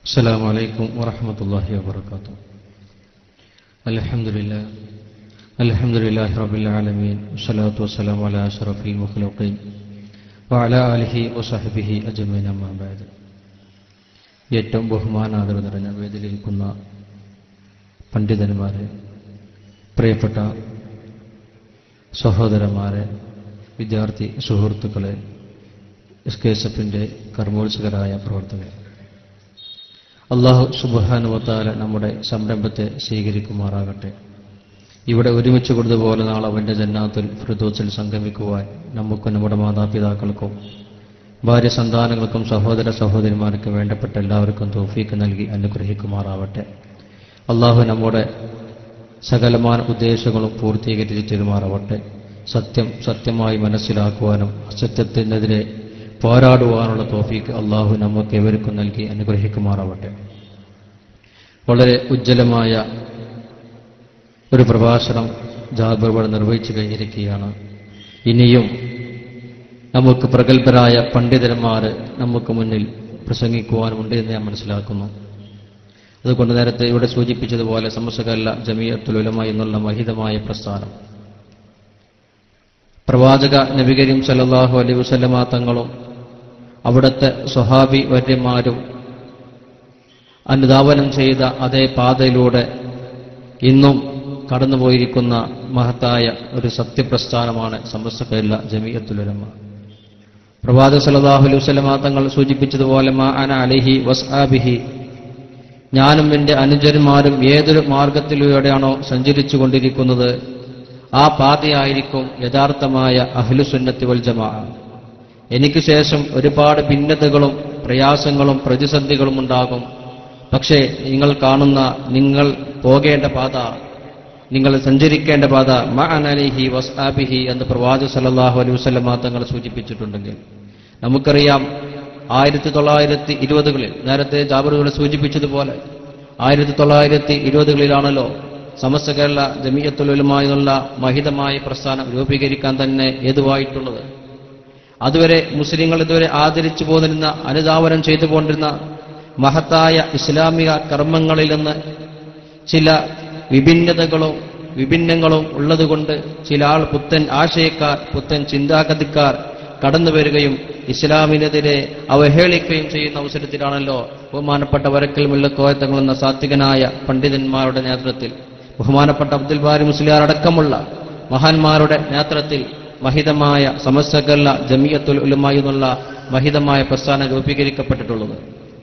السلام عليكم ورحمة الله وبركاته الحمد لله الحمد لله رب العالمين والصلاة والسلام على أشرف المخلوقين وعلى آله وصحبه أجمعين أما بعد ഏറ്റവും ബഹുമാനാദരവ് നിറഞ്ഞ വേദിയിലിരിക്കുന്ന പണ്ഡിതന്മാരെ പ്രിയപ്പെട്ട സഹോദരന്മാരെ വിദ്യാർത്ഥി സുഹൃത്തുക്കളെ എസ് കെ എസ് എഫിൻ്റെ കർമ്മോത്സുകരായ പ്രവർത്തകർ അള്ളാഹു സുബാനുവത്താല നമ്മുടെ സംരംഭത്തെ സ്വീകരിക്കുമാറാകട്ടെ ഇവിടെ ഒരുമിച്ച് കൊടുത്തതുപോലെ നാളെ അവൻ്റെ ജന്നാത്തിൽ ഫിറുദോസിൽ സംഗമിക്കുവാൻ നമുക്കും നമ്മുടെ മാതാപിതാക്കൾക്കും ഭാര്യ സന്താനങ്ങൾക്കും സഹോദര സഹോദരിമാർക്കും വേണ്ടപ്പെട്ട എല്ലാവർക്കും തോഫീക്ക് നൽകി അനുഗ്രഹിക്കുമാറാവട്ടെ അള്ളാഹു നമ്മുടെ സകലമാന ഉദ്ദേശങ്ങളും പൂർത്തീകരിച്ച് തെരുമാറാവട്ടെ സത്യം സത്യമായി മനസ്സിലാക്കുവാനും അസത്യത്തിനെതിരെ പോരാടുവാനുള്ള തോഫീക്ക് അള്ളാഹു നമുക്ക് എവർക്കും നൽകി അനുഗ്രഹിക്കുമാറാവട്ടെ വളരെ ഉജ്ജ്വലമായ ഒരു പ്രഭാഷണം ജാബർ ഇവിടെ നിർവഹിച്ചു കഴിഞ്ഞിരിക്കുകയാണ് ഇനിയും നമുക്ക് പ്രഗത്ഭരായ പണ്ഡിതന്മാർ നമുക്ക് മുന്നിൽ പ്രസംഗിക്കുവാനുണ്ട് എന്ന് ഞാൻ മനസ്സിലാക്കുന്നു അതുകൊണ്ട് നേരത്തെ ഇവിടെ സൂചിപ്പിച്ചതുപോലെ സമസ്തകല്ല ജമീയത്തുലുലമ എന്നുള്ള മഹിതമായ പ്രസ്ഥാനം പ്രവാചക നബി കരീം സല്ലല്ലാഹു അലൈഹി വസല്ലമ തങ്ങളും അവിടുത്തെ സ്വഹാബി വര്യന്മാരും അനുധാവനം ചെയ്ത അതേ പാതയിലൂടെ ഇന്നും കടന്നുപോയിരിക്കുന്ന മഹത്തായ ഒരു സത്യപ്രസ്ഥാനമാണ് സമസ്തകല്ല ജമീയത്തുലുലമ പ്രവാചക സല്ലല്ലാഹു അലൈഹി വസല്ലമ തങ്ങൾ സൂചിപ്പിച്ചതുപോലെ മാ അന അലൈഹി വസ്ആബിഹി ഞാനും എൻ്റെ അനുജന്മാരും ഏതൊരു മാർഗത്തിലൂടെയാണോ സഞ്ചരിച്ചു കൊണ്ടിരിക്കുന്നത് ആ പാതയായിരിക്കും യഥാർത്ഥമായ അഹ്ലുസുന്നത്തി വൽ ജമാ എനിക്ക് ശേഷം ഒരുപാട് ഭിന്നതകളും പ്രയാസങ്ങളും പ്രതിസന്ധികളും ഉണ്ടാകും പക്ഷേ നിങ്ങൾ കാണുന്ന നിങ്ങൾ പോകേണ്ട പാത നിങ്ങൾ സഞ്ചരിക്കേണ്ട പാത മ അനലിഹി വസ്ആബിഹി എന്ന് പ്രവാചക സല്ലല്ലാഹു അലൈഹി വസല്ലമ തങ്ങൾ സൂചിപ്പിച്ചിട്ടുണ്ടെങ്കിൽ നമുക്കറിയാം ആയിരത്തി തൊള്ളായിരത്തി ഇരുപതുകളിൽ നേരത്തെ ജാബറുകൾ സൂചിപ്പിച്ചതുപോലെ ആയിരത്തി തൊള്ളായിരത്തി ഇരുപതുകളിലാണല്ലോ സമസ്ത കേരള ജമീയത്തുലുമായ മഹിതമായ പ്രസ്ഥാനം രൂപീകരിക്കാൻ തന്നെ ഏതുവായിട്ടുള്ളത് അതുവരെ മുസ്ലിങ്ങൾ ഇതുവരെ ആദരിച്ചു പോന്നിരുന്ന അനുധാവനം ചെയ്തു പോന്നിരുന്ന മഹത്തായ ഇസ്ലാമിക കർമ്മങ്ങളിൽ നിന്ന് ചില വിഭിന്നതകളും വിഭിന്നങ്ങളും ഉള്ളതുകൊണ്ട് ചില ആൾ പുത്തൻ ആശയക്കാർ പുത്തൻ ചിന്താഗതിക്കാർ കടന്നു വരികയും ഇസ്ലാമിനെതിരെ അവഹേളിക്കുകയും ചെയ്യുന്ന അവസരത്തിലാണല്ലോ ബഹുമാനപ്പെട്ട വരക്കൽ മുല്ലക്കോയത്തങ്ങൾ എന്ന സാത്വികനായ പണ്ഡിതന്മാരുടെ നേതൃത്വത്തിൽ ബഹുമാനപ്പെട്ട അബ്ദുൽ ബാരി മുസ്ലിയാർ അടക്കമുള്ള മഹാന്മാരുടെ നേതൃത്വത്തിൽ മഹിതമായ സമസ്തകല്ല ജമിയത്തുൽ ഉലമായി എന്നുള്ള മഹിതമായ പ്രസ്ഥാനം രൂപീകരിക്കപ്പെട്ടിട്ടുള്ളത്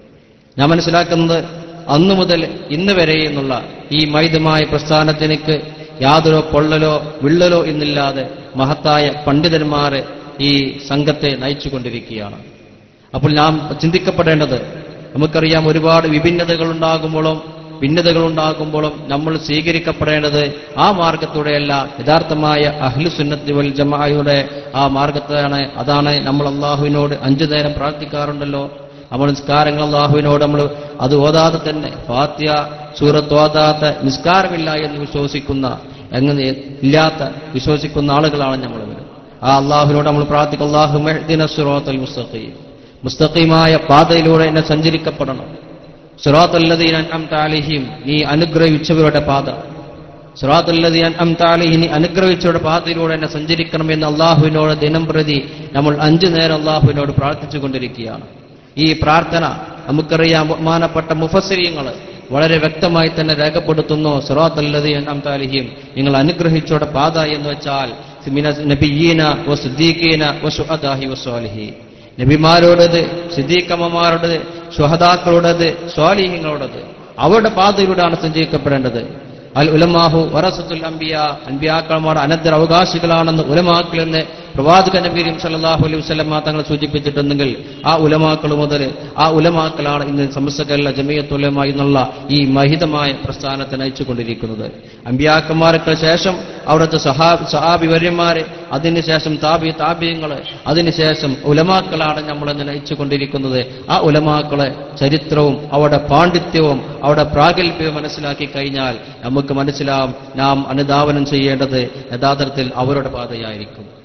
ഞാൻ മനസ്സിലാക്കുന്നത് അന്നു മുതൽ ഇന്ന് വരെ എന്നുള്ള ഈ മൈതമായ പ്രസ്ഥാനത്തിനക്ക് യാതൊരു പൊള്ളലോ വിള്ളലോ എന്നില്ലാതെ മഹത്തായ പണ്ഡിതന്മാരെ ഈ സംഘത്തെ നയിച്ചുകൊണ്ടിരിക്കുകയാണ് അപ്പോൾ നാം ചിന്തിക്കപ്പെടേണ്ടത് നമുക്കറിയാം ഒരുപാട് വിഭിന്നതകൾ ഉണ്ടാകുമ്പോഴും ഭിന്നതകൾ ഉണ്ടാകുമ്പോഴും നമ്മൾ സ്വീകരിക്കപ്പെടേണ്ടത് ആ മാർഗത്തൂടെയല്ല യഥാർത്ഥമായ അഹ്ലു സുന്നത്തി വൽ ജമായുടെ ആ മാർഗത്താണ് അതാണ് നമ്മൾ അള്ളാഹുവിനോട് അഞ്ചു നേരം പ്രാർത്ഥിക്കാറുണ്ടല്ലോ നമ്മൾ നിസ്കാരങ്ങൾ അള്ളാഹുവിനോട് നമ്മൾ അത് ഓതാതെ തന്നെ ഫാത്യ സൂറത്ത് ഓതാത്ത നിസ്കാരമില്ല എന്ന് വിശ്വസിക്കുന്ന എങ്ങനെ ഇല്ലാത്ത വിശ്വസിക്കുന്ന ആളുകളാണ് നമ്മൾ ആ അള്ളാഹുവിനോട് നമ്മൾ പ്രാർത്ഥിക്കും അള്ളാഹു മെഹ്ദിനസുറോത്തൽ മുസ്തഖീം മുസ്തഖീമായ പാതയിലൂടെ എന്നെ സഞ്ചരിക്കപ്പെടണം സുറാത്തല്ലദീൻ അംതാലിഹിം നീ അനുഗ്രഹിച്ചവരുടെ പാത സുറാത്തല്ലദീൻ അംതാലിഹി നീ അനുഗ്രഹിച്ചവരുടെ പാതയിലൂടെ എന്നെ സഞ്ചരിക്കണം എന്ന് അള്ളാഹുവിനോട് ദിനം പ്രതി നമ്മൾ അഞ്ചു നേരം അള്ളാഹുവിനോട് പ്രാർത്ഥിച്ചു കൊണ്ടിരിക്കുകയാണ് ഈ പ്രാർത്ഥന നമുക്കറിയാം ബഹുമാനപ്പെട്ട മുഫസരീങ്ങൾ വളരെ വ്യക്തമായി തന്നെ രേഖപ്പെടുത്തുന്നു സുറാത്തല്ലദീൻ അംതാലിഹിം നിങ്ങൾ അനുഗ്രഹിച്ചവരുടെ പാത എന്ന് വെച്ചാൽ നബിയീന വ സിദ്ദീഖീന വ ശുഹദാഹി വ സ്വാലിഹി നബിമാരോടത് സിദ്ദീഖമ്മമാരോടത് ശുഹദാക്കളോടത് സ്വാലിഹ്യങ്ങളോടത് അവരുടെ പാതയിലൂടെയാണ് സഞ്ചരിക്കപ്പെടേണ്ടത് അൽ ഉലമാഹു വറസത്തുൽ അംബിയ അൻബിയാക്കന്മാർ അനന്തര അവകാശികളാണെന്ന് ഉലമാക്കളെന്ന് പ്രവാചക നബീരും സല്ലാഹു അലൈഹി വസ്ലമ തങ്ങൾ സൂചിപ്പിച്ചിട്ടുണ്ടെങ്കിൽ ആ ഉലമാക്കൾ മുതൽ ആ ഉലമാക്കളാണ് ഇന്ന് സമസ്തകല്ല ജമീയത്തുലമ എന്നുള്ള ഈ മഹിതമായ പ്രസ്ഥാനത്തെ നയിച്ചുകൊണ്ടിരിക്കുന്നത് അമ്പിയാക്കന്മാർക്ക് ശേഷം അവിടുത്തെ സഹാ സഹാബി വര്യന്മാര് അതിനുശേഷം താബി താബിയങ്ങള് അതിനുശേഷം ഉലമാക്കളാണ് നമ്മളെന്ന് നയിച്ചുകൊണ്ടിരിക്കുന്നത് ആ ഉലമാക്കളെ ചരിത്രവും അവരുടെ പാണ്ഡിത്യവും അവരുടെ പ്രാഗൽഭ്യവും മനസ്സിലാക്കി കഴിഞ്ഞാൽ നമുക്ക് മനസ്സിലാവും നാം അനുധാവനം ചെയ്യേണ്ടത് യഥാർത്ഥത്തിൽ അവരുടെ പാതയായിരിക്കും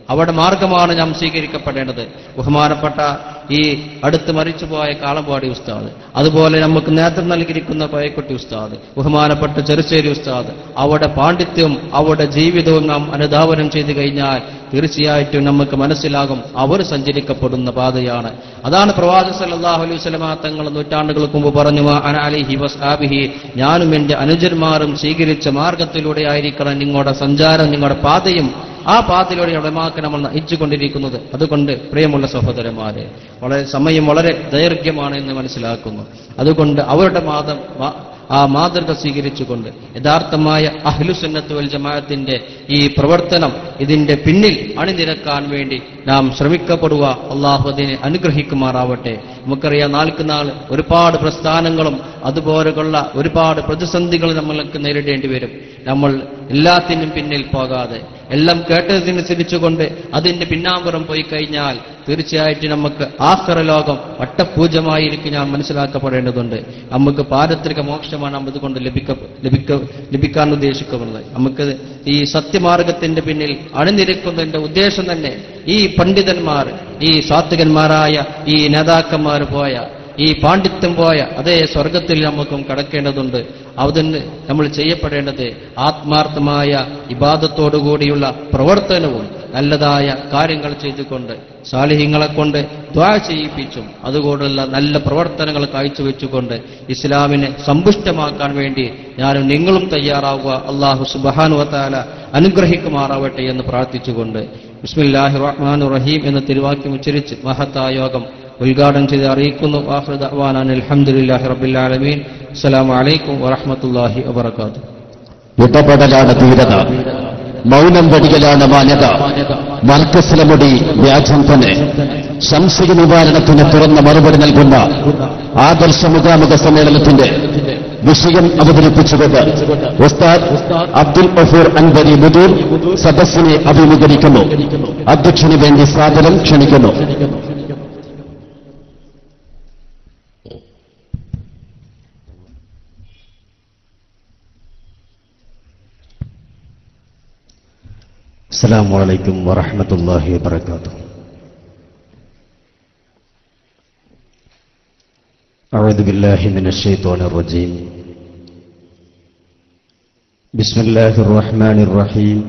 അവിടെ മാർഗമാണ് നാം സ്വീകരിക്കപ്പെടേണ്ടത് ബഹുമാനപ്പെട്ട ഈ അടുത്ത് മരിച്ചുപോയ കാളമ്പാടി ഉസ്താദ് അതുപോലെ നമുക്ക് നേതൃത്വം നൽകിയിരിക്കുന്ന പയക്കുട്ടി ഉസ്താദ് ബഹുമാനപ്പെട്ട ചെറുശ്ശേരി ഉസ്താദ് അവിടെ പാണ്ഡിത്യവും അവിടെ ജീവിതവും നാം അനുധാവനം ചെയ്തു കഴിഞ്ഞാൽ തീർച്ചയായിട്ടും നമുക്ക് മനസ്സിലാകും അവർ സഞ്ചരിക്കപ്പെടുന്ന പാതയാണ് അതാണ് പ്രവാചക സല്ലല്ലാഹു അലൈഹി വസല്ലമ തങ്ങൾ നൂറ്റാണ്ടുകൾക്ക് മുമ്പ് പറഞ്ഞു "മാ അന അലൈഹി വസ്ഹാബിഹി ഞാനും എന്റെ അനുജന്മാരും സ്വീകരിച്ച മാർഗത്തിലൂടെ ആയിരിക്കണം നിങ്ങളുടെ സഞ്ചാരം നിങ്ങളുടെ പാതയും ആ പാതയിലൂടെ ഉടമാക്ക് നമ്മൾ നയിച്ചുകൊണ്ടിരിക്കുന്നത് അതുകൊണ്ട് പ്രിയമുള്ള സഹോദരന്മാരെ വളരെ സമയം വളരെ ദൈർഘ്യമാണ് എന്ന് മനസ്സിലാക്കുന്നു അതുകൊണ്ട് അവരുടെ മാതം മാ- ആ മാതൃക സ്വീകരിച്ചുകൊണ്ട് യഥാർത്ഥമായ അഹ്ലുസുന്നത്ത് വൽ ജമാഅത്തിന്റെ ഈ പ്രവർത്തനം ഇതിന്റെ പിന്നിൽ അണിനിരക്കാൻ വേണ്ടി നാം ശ്രമിക്കപ്പെടുക അള്ളാഹു അതിനെ അനുഗ്രഹിക്കുമാറാവട്ടെ നമുക്കറിയാം നാൾക്ക് നാൾ ഒരുപാട് പ്രസ്ഥാനങ്ങളും അതുപോലെയുള്ള ഒരുപാട് പ്രതിസന്ധികൾ നമ്മൾക്ക് നേരിടേണ്ടി വരും നമ്മൾ എല്ലാത്തിനും പിന്നിൽ പോകാതെ എല്ലാം കേട്ടതിനനുസരിച്ചുകൊണ്ട് അതിന്റെ പിന്നാമ്പുറം പോയി കഴിഞ്ഞാൽ തീർച്ചയായിട്ടും നമുക്ക് ആഹ്റ ലോകം വട്ടപൂജമായിരിക്കും ഞാൻ മനസ്സിലാക്കപ്പെടേണ്ടതുണ്ട് നമുക്ക് പാരത്രിക മോക്ഷമാണ് നാം ഇതുകൊണ്ട് ലഭിക്ക ലഭിക്ക ലഭിക്കാൻ ഉദ്ദേശിക്കുന്നത് നമുക്ക് ഈ സത്യമാർഗത്തിന്റെ പിന്നിൽ അണിനിരക്കുന്നതിന്റെ ഉദ്ദേശം തന്നെ ഈ പണ്ഡിതന്മാർ ഈ സാത്വികന്മാരായ ഈ നേതാക്കന്മാർ പോയ ഈ പാണ്ഡിത്യം പോയ അതേ സ്വർഗത്തിൽ നമുക്കും കടക്കേണ്ടതുണ്ട് അതിന് നമ്മൾ ചെയ്യപ്പെടേണ്ടത് ആത്മാർത്ഥമായ ഇബാദത്തോടുകൂടിയുള്ള പ്രവർത്തനവും നല്ലതായ കാര്യങ്ങൾ ചെയ്തുകൊണ്ട് സാലിഹ്യങ്ങളെ കൊണ്ട് ദ്വാ ചെയ്യിപ്പിച്ചും അതുകൊണ്ടുള്ള നല്ല പ്രവർത്തനങ്ങൾ കാഴ്ചവെച്ചുകൊണ്ട് ഇസ്ലാമിനെ സമ്പുഷ്ടമാക്കാൻ വേണ്ടി ഞാനും നിങ്ങളും തയ്യാറാവുക അള്ളാഹു സുബാനുവത്താല അനുഗ്രഹിക്കുമാറാവട്ടെ എന്ന് പ്രാർത്ഥിച്ചുകൊണ്ട് ബിസ്മില്ലാഹി റഹ്മാൻ റഹീം എന്ന തിരുവാക്യം ഉച്ചരിച്ച് മഹത്തായ യോഗം ഉദ്ഘാടനം ചെയ്ത് അറിയിക്കുന്നു വാഹൃദ അവാനാൻ അലഹമുല്ലാഹി റബിൻ അസ്സലാമു അലൈക്കും വറഹമത്തല്ലാഹി വബർക്കാത്തു ഇടപെടലാണ് ധീരത മൗനം വെടികലാണ് മാന്യത മർക്കസിലെ മുടി വ്യാജം തന്നെ സംശയ നിവാരണത്തിന് തുറന്ന മറുപടി നൽകുന്ന ആദർശ മുഖാമുഖ സമ്മേളനത്തിന്റെ വിഷയം അവതരിപ്പിച്ചുകൊണ്ട് ഉസ്താദ് അബ്ദുൽ ഗഫൂർ അൻവരി മുദൂർ സദസ്സിനെ അഭിമുഖീകരിക്കുന്നു അധ്യക്ഷന് വേണ്ടി സാദരം ക്ഷണിക്കുന്നു السلام عليكم ورحمة الله وبركاته أعوذ بالله من الشيطان الرجيم بسم الله الرحمن الرحيم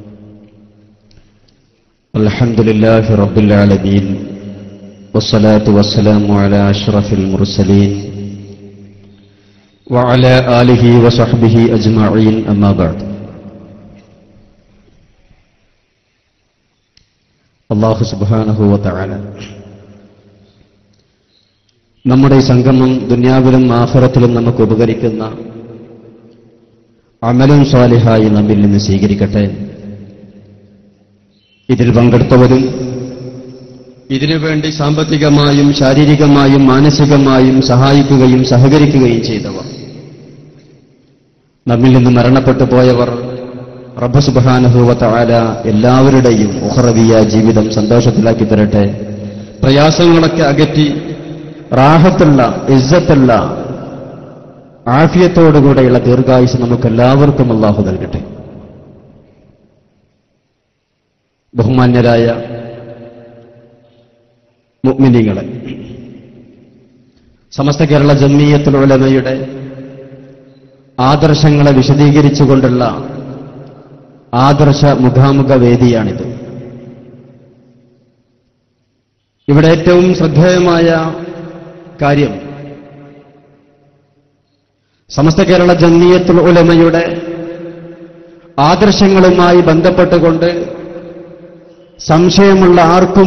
الحمد لله رب العالمين والصلاة والسلام على أشرف المرسلين وعلى آله وصحبه أجمعين أما بعد അള്ളാഹു സുബാനഹുവല നമ്മുടെ ഈ സംഗമം ദുന്യാവിലും ആഹ്റത്തിലും നമുക്ക് ഉപകരിക്കുന്ന അമലും സ്വാലിഹായി നമ്മിൽ നിന്ന് സ്വീകരിക്കട്ടെ ഇതിൽ പങ്കെടുത്തവരും ഇതിനുവേണ്ടി സാമ്പത്തികമായും ശാരീരികമായും മാനസികമായും സഹായിക്കുകയും സഹകരിക്കുകയും ചെയ്തവർ നമ്മിൽ നിന്ന് മരണപ്പെട്ടു പോയവർ റബ്ബ് സുബാനുഭവത്ത ആല എല്ലാവരുടെയും ഉഹറവിയ ജീവിതം സന്തോഷത്തിലാക്കി തരട്ടെ പ്രയാസങ്ങളൊക്കെ അകറ്റി റാഹത്തുള്ള ഇസ്സത്തുള്ള ആഫിയത്തോടുകൂടെയുള്ള ദീർഘായുസ് നമുക്ക് എല്ലാവർക്കും അള്ളാഹു നൽകട്ടെ ബഹുമാന്യരായ മുഗ്മിനികളെ സമസ്ത കേരള ജമ്മീയത്തുൽ ഉലമയുടെ ആദർശങ്ങളെ വിശദീകരിച്ചുകൊണ്ടുള്ള ആദർശ മുഖാമുഖ വേദിയാണിത് ഇവിടെ ഏറ്റവും ശ്രദ്ധേയമായ കാര്യം സമസ്ത കേരള ജമ്മിയത്തുൽ ഉലമയുടെ ആദർശങ്ങളുമായി ബന്ധപ്പെട്ടുകൊണ്ട് സംശയമുള്ള ആർക്കും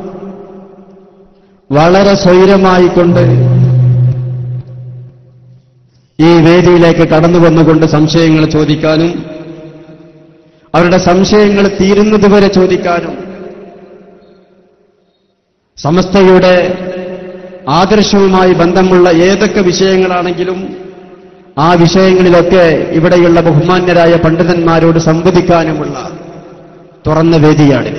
വളരെ സ്വൈരമായിക്കൊണ്ട് ഈ വേദിയിലേക്ക് കടന്നു വന്നുകൊണ്ട് സംശയങ്ങൾ ചോദിക്കാനും അവരുടെ സംശയങ്ങൾ തീരുന്നതുവരെ ചോദിക്കാനും സമസ്തയുടെ ആദർശവുമായി ബന്ധമുള്ള ഏതൊക്കെ വിഷയങ്ങളാണെങ്കിലും ആ വിഷയങ്ങളിലൊക്കെ ഇവിടെയുള്ള ബഹുമാന്യരായ പണ്ഡിതന്മാരോട് സംവദിക്കാനുമുള്ള തുറന്ന വേദിയാണിത്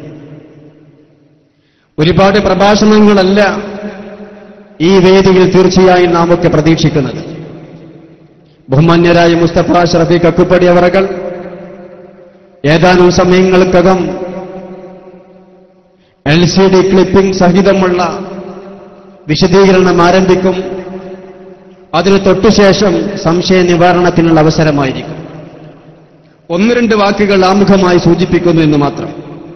ഒരുപാട് പ്രഭാഷണങ്ങളല്ല ഈ വേദിയിൽ തീർച്ചയായും നാം ഒക്കെ പ്രതീക്ഷിക്കുന്നത് ബഹുമാന്യരായ മുസ്തഫ ഷറഫി കക്കുപ്പടി അവറകൾ ഏതാനും സമയങ്ങൾക്കകം എൽ സി ഡി ക്ലിപ്പിംഗ് സഹിതമുള്ള വിശദീകരണം ആരംഭിക്കും അതിന് തൊട്ടുശേഷം സംശയ നിവാരണത്തിനുള്ള അവസരമായിരിക്കും ഒന്ന് രണ്ട് വാക്കുകൾ ആമുഖമായി സൂചിപ്പിക്കുന്നു എന്ന് മാത്രം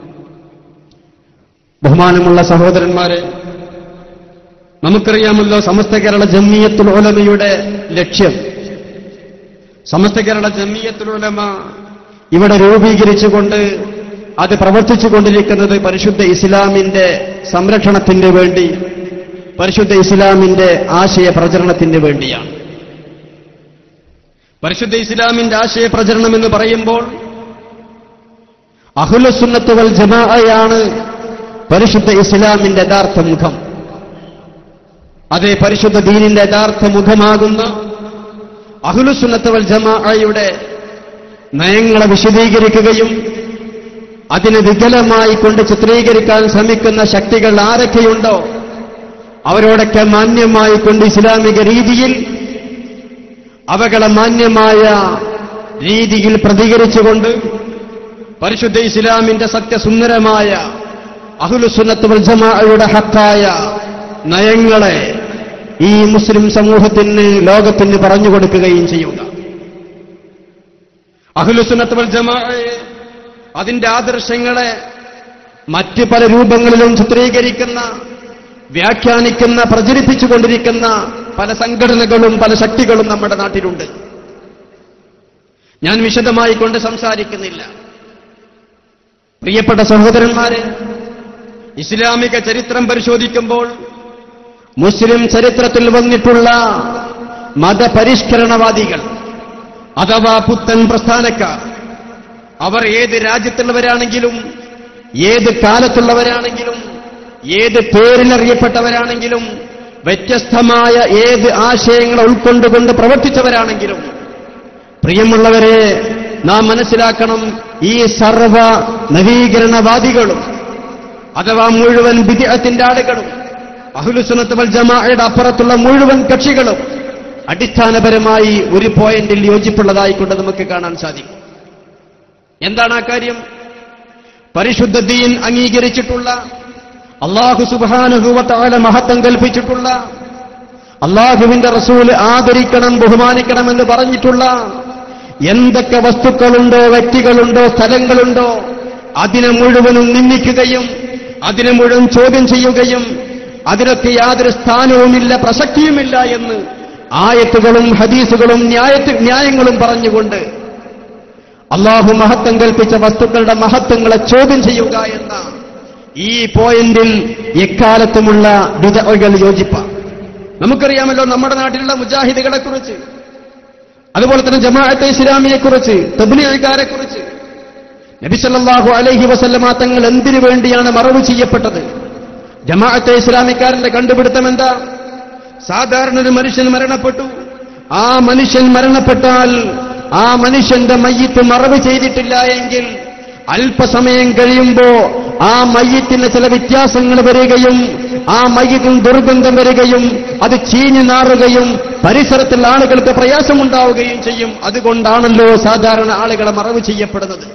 ബഹുമാനമുള്ള സഹോദരന്മാരെ നമുക്കറിയാമല്ലോ സമസ്ത കേരള ജമ്മിയത്തുൽ ഉലമയുടെ ലക്ഷ്യം സമസ്ത കേരള ജമ്മിയത്തുൽ ഉലമ ഇവിടെ രൂപീകരിച്ചുകൊണ്ട് അത് പ്രവർത്തിച്ചുകൊണ്ടിരിക്കുന്നത് പരിശുദ്ധ ഇസ്ലാമിന്റെ സംരക്ഷണത്തിന് വേണ്ടി പരിശുദ്ധ ഇസ്ലാമിന്റെ ആശയ പ്രചരണത്തിന് വേണ്ടിയാണ് പരിശുദ്ധ ഇസ്ലാമിന്റെ ആശയ പ്രചരണം എന്ന് പറയുമ്പോൾ അഹുലസുന്നത്ത് വൽ ജമാഅയാണ് പരിശുദ്ധ ഇസ്ലാമിന്റെ യഥാർത്ഥ മുഖം അതേ പരിശുദ്ധ ദീനിന്റെ യഥാർത്ഥ മുഖമാകുന്ന അഹുലുസുന്നത്ത് വൽ ജമാഅയുടെ നയങ്ങളെ വിശദീകരിക്കുകയും അതിനെ വികലമായി കൊണ്ട് ചിത്രീകരിക്കാൻ ശ്രമിക്കുന്ന ശക്തികൾ ആരൊക്കെയുണ്ടോ അവരോടൊക്കെ മാന്യമായി കൊണ്ട് ഇസ്ലാമിക രീതിയിൽ അവകളെ മാന്യമായ രീതിയിൽ പ്രതികരിച്ചുകൊണ്ട് പരിശുദ്ധ ഇസ്ലാമിന്റെ സത്യസുന്ദരമായ അഹുലുസുന്നത്ത് വൽ ജമാഅയുടെ ഹക്കായ നയങ്ങളെ ഈ മുസ്ലിം സമൂഹത്തിന് ലോകത്തിന് പറഞ്ഞു കൊടുക്കുകയും ചെയ്യുക അഹുലുസുന്നത്ത് വൽ ജമാഅയെ അതിന്റെ ആദർശങ്ങളെ മറ്റ് പല രൂപങ്ങളിലും ചിത്രീകരിക്കുന്ന വ്യാഖ്യാനിക്കുന്ന പ്രചരിപ്പിച്ചുകൊണ്ടിരിക്കുന്ന പല സംഘടനകളും പല ശക്തികളും നമ്മുടെ നാട്ടിലുണ്ട് ഞാൻ വിശദമായി കൊണ്ട് സംസാരിക്കുന്നില്ല പ്രിയപ്പെട്ട സഹോദരന്മാരെ ഇസ്ലാമിക ചരിത്രം പരിശോധിക്കുമ്പോൾ മുസ്ലിം ചരിത്രത്തിൽ വന്നിട്ടുള്ള മതപരിഷ്കരണവാദികൾ അഥവാ പുത്തൻ പ്രസ്ഥാനക്കാർ അവർ ഏത് രാജ്യത്തുള്ളവരാണെങ്കിലും ഏത് കാലത്തുള്ളവരാണെങ്കിലും ഏത് പേരിലറിയപ്പെട്ടവരാണെങ്കിലും വ്യത്യസ്തമായ ഏത് ആശയങ്ങൾ ഉൾക്കൊണ്ടുകൊണ്ട് പ്രവർത്തിച്ചവരാണെങ്കിലും പ്രിയമുള്ളവരെ നാം മനസ്സിലാക്കണം ഈ സർവ നവീകരണവാദികളും അഥവാ മുഴുവൻ വിദ്യത്തിന്റെ ആളുകളും അഹുലുസുനത്ത് വൽ ജമാഅയുടെ അപ്പുറത്തുള്ള മുഴുവൻ കക്ഷികളും അടിസ്ഥാനപരമായി ഒരു പോയിന്റിൽ യോജിപ്പുള്ളതായിക്കൊണ്ട് നമുക്ക് കാണാൻ സാധിക്കും എന്താണ് ആ കാര്യം പരിശുദ്ധ ദീൻ അംഗീകരിച്ചിട്ടുള്ള അള്ളാഹു സുബാനുഭൂവത്താല മഹത്വം കൽപ്പിച്ചിട്ടുള്ള അള്ളാഹുവിന്റെ റസൂല് ആദരിക്കണം ബഹുമാനിക്കണമെന്ന് പറഞ്ഞിട്ടുള്ള എന്തൊക്കെ വസ്തുക്കളുണ്ടോ വ്യക്തികളുണ്ടോ സ്ഥലങ്ങളുണ്ടോ അതിനെ മുഴുവനും നിന്ദിക്കുകയും അതിനെ മുഴുവൻ ചോദ്യം ചെയ്യുകയും അതിനൊക്കെ യാതൊരു സ്ഥാനവുമില്ല പ്രസക്തിയുമില്ല എന്ന് ആയത്തുകളും ഹദീസുകളും ന്യായത്തി ന്യായങ്ങളും പറഞ്ഞുകൊണ്ട് അള്ളാഹു മഹത്വം കൽപ്പിച്ച വസ്തുക്കളുടെ മഹത്വങ്ങളെ ചോദ്യം ചെയ്യുക എന്ന ഈ പോയിന്റിൽ എക്കാലത്തുമുള്ള വിധകൾ യോജിപ്പാണ് നമുക്കറിയാമല്ലോ നമ്മുടെ നാട്ടിലുള്ള മുജാഹിദുകളെ കുറിച്ച് അതുപോലെ തന്നെ ജമാഅത്തെ ഇസ്ലാമിയെ കുറിച്ച് തബ്ലീഗുകാരെ കുറിച്ച് നബിസല്ലാഹു അലൈഹി വസല്ലമ തങ്ങൾ എന്തിനു വേണ്ടിയാണ് മറവ് ചെയ്യപ്പെട്ടത് ജമാഅത്തെ ഇസ്ലാമിക്കാരന്റെ കണ്ടുപിടുത്തം എന്താ സാധാരണ ഒരു മനുഷ്യൻ മരണപ്പെട്ടു ആ മനുഷ്യൻ മരണപ്പെട്ടാൽ ആ മനുഷ്യന്റെ മയ്യത്ത് മറവ് ചെയ്തിട്ടില്ല എങ്കിൽ അല്പസമയം കഴിയുമ്പോ ആ മയ്യത്തിന് ചില വ്യത്യാസങ്ങൾ വരികയും ആ മയ്യത്തിന് ദുർഗന്ധം വരികയും അത് ചീഞ്ഞു നാറുകയും പരിസരത്തുള്ള ആളുകൾക്ക് പ്രയാസമുണ്ടാവുകയും ചെയ്യും അതുകൊണ്ടാണല്ലോ സാധാരണ ആളുകളെ മറവ് ചെയ്യപ്പെടുന്നത്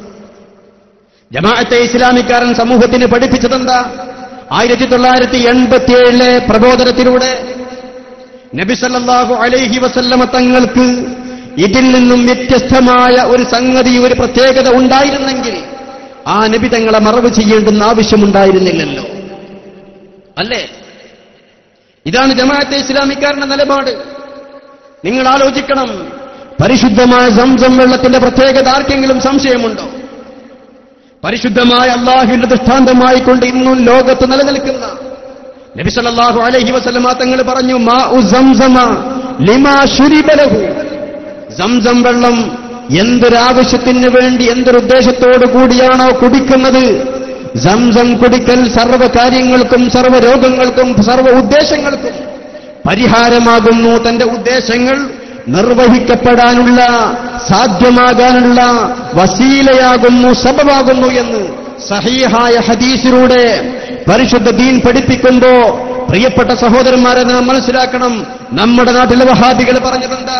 ജമാഅത്തെ ഇസ്ലാമിക്കാരൻ സമൂഹത്തിന് പഠിപ്പിച്ചതെന്താ ആയിരത്തി തൊള്ളായിരത്തി എൺപത്തിയേഴിലെ പ്രബോധനത്തിലൂടെ നബിസല്ലാഹു അലൈഹി വസല്ലമ തങ്ങൾക്ക് ഇതിൽ നിന്നും വ്യത്യസ്തമായ ഒരു സംഗതി ഒരു പ്രത്യേകത ഉണ്ടായിരുന്നെങ്കിൽ ആ നബി തങ്ങളെ മറവ് ചെയ്യേണ്ടുന്ന ആവശ്യമുണ്ടായിരുന്നില്ലല്ലോ അല്ലേ ഇതാണ് ജമാഅത്തെ ഇസ്ലാമിക്കാരന്റെ നിലപാട് നിങ്ങൾ ആലോചിക്കണം പരിശുദ്ധമായ സംസം വെള്ളത്തിന്റെ പ്രത്യേകത ആർക്കെങ്കിലും സംശയമുണ്ടോ പരിശുദ്ധമായ അള്ളാഹുവിന്റെ ദൃഷ്ടാന്തമായി കൊണ്ട് ഇന്നും ലോകത്ത് നിലനിൽക്കുന്ന നബിസല്ലാഹു അലൈഹി വസല്ലമ തങ്ങൾ പറഞ്ഞു മാ ഉ സംസമ ലിമാ ശുരിബലഹു സംസം വെള്ളം എന്തൊരാവശ്യത്തിന് വേണ്ടി എന്തൊരുദ്ദേശത്തോടു കൂടിയാണോ കുടിക്കുന്നത് സംസം കുടിക്കൽ സർവ്വ കാര്യങ്ങൾക്കും സർവ്വ രോഗങ്ങൾക്കും സർവ്വ ഉദ്ദേശങ്ങൾക്കും പരിഹാരമാകുന്നു തന്റെ ഉദ്ദേശങ്ങൾ നിർവഹിക്കപ്പെടാനുള്ള സാധ്യമാകാനുള്ള വസീലയാകുന്നു സബബാകുന്നു എന്ന് സഹീഹായ ഹദീസിലൂടെ പരിശുദ്ധ ദീൻ പഠിപ്പിക്കുമ്പോ പ്രിയപ്പെട്ട സഹോദരന്മാരെ നാം മനസ്സിലാക്കണം നമ്മുടെ നാട്ടിലെ വഹാബികൾ പറഞ്ഞതെന്താ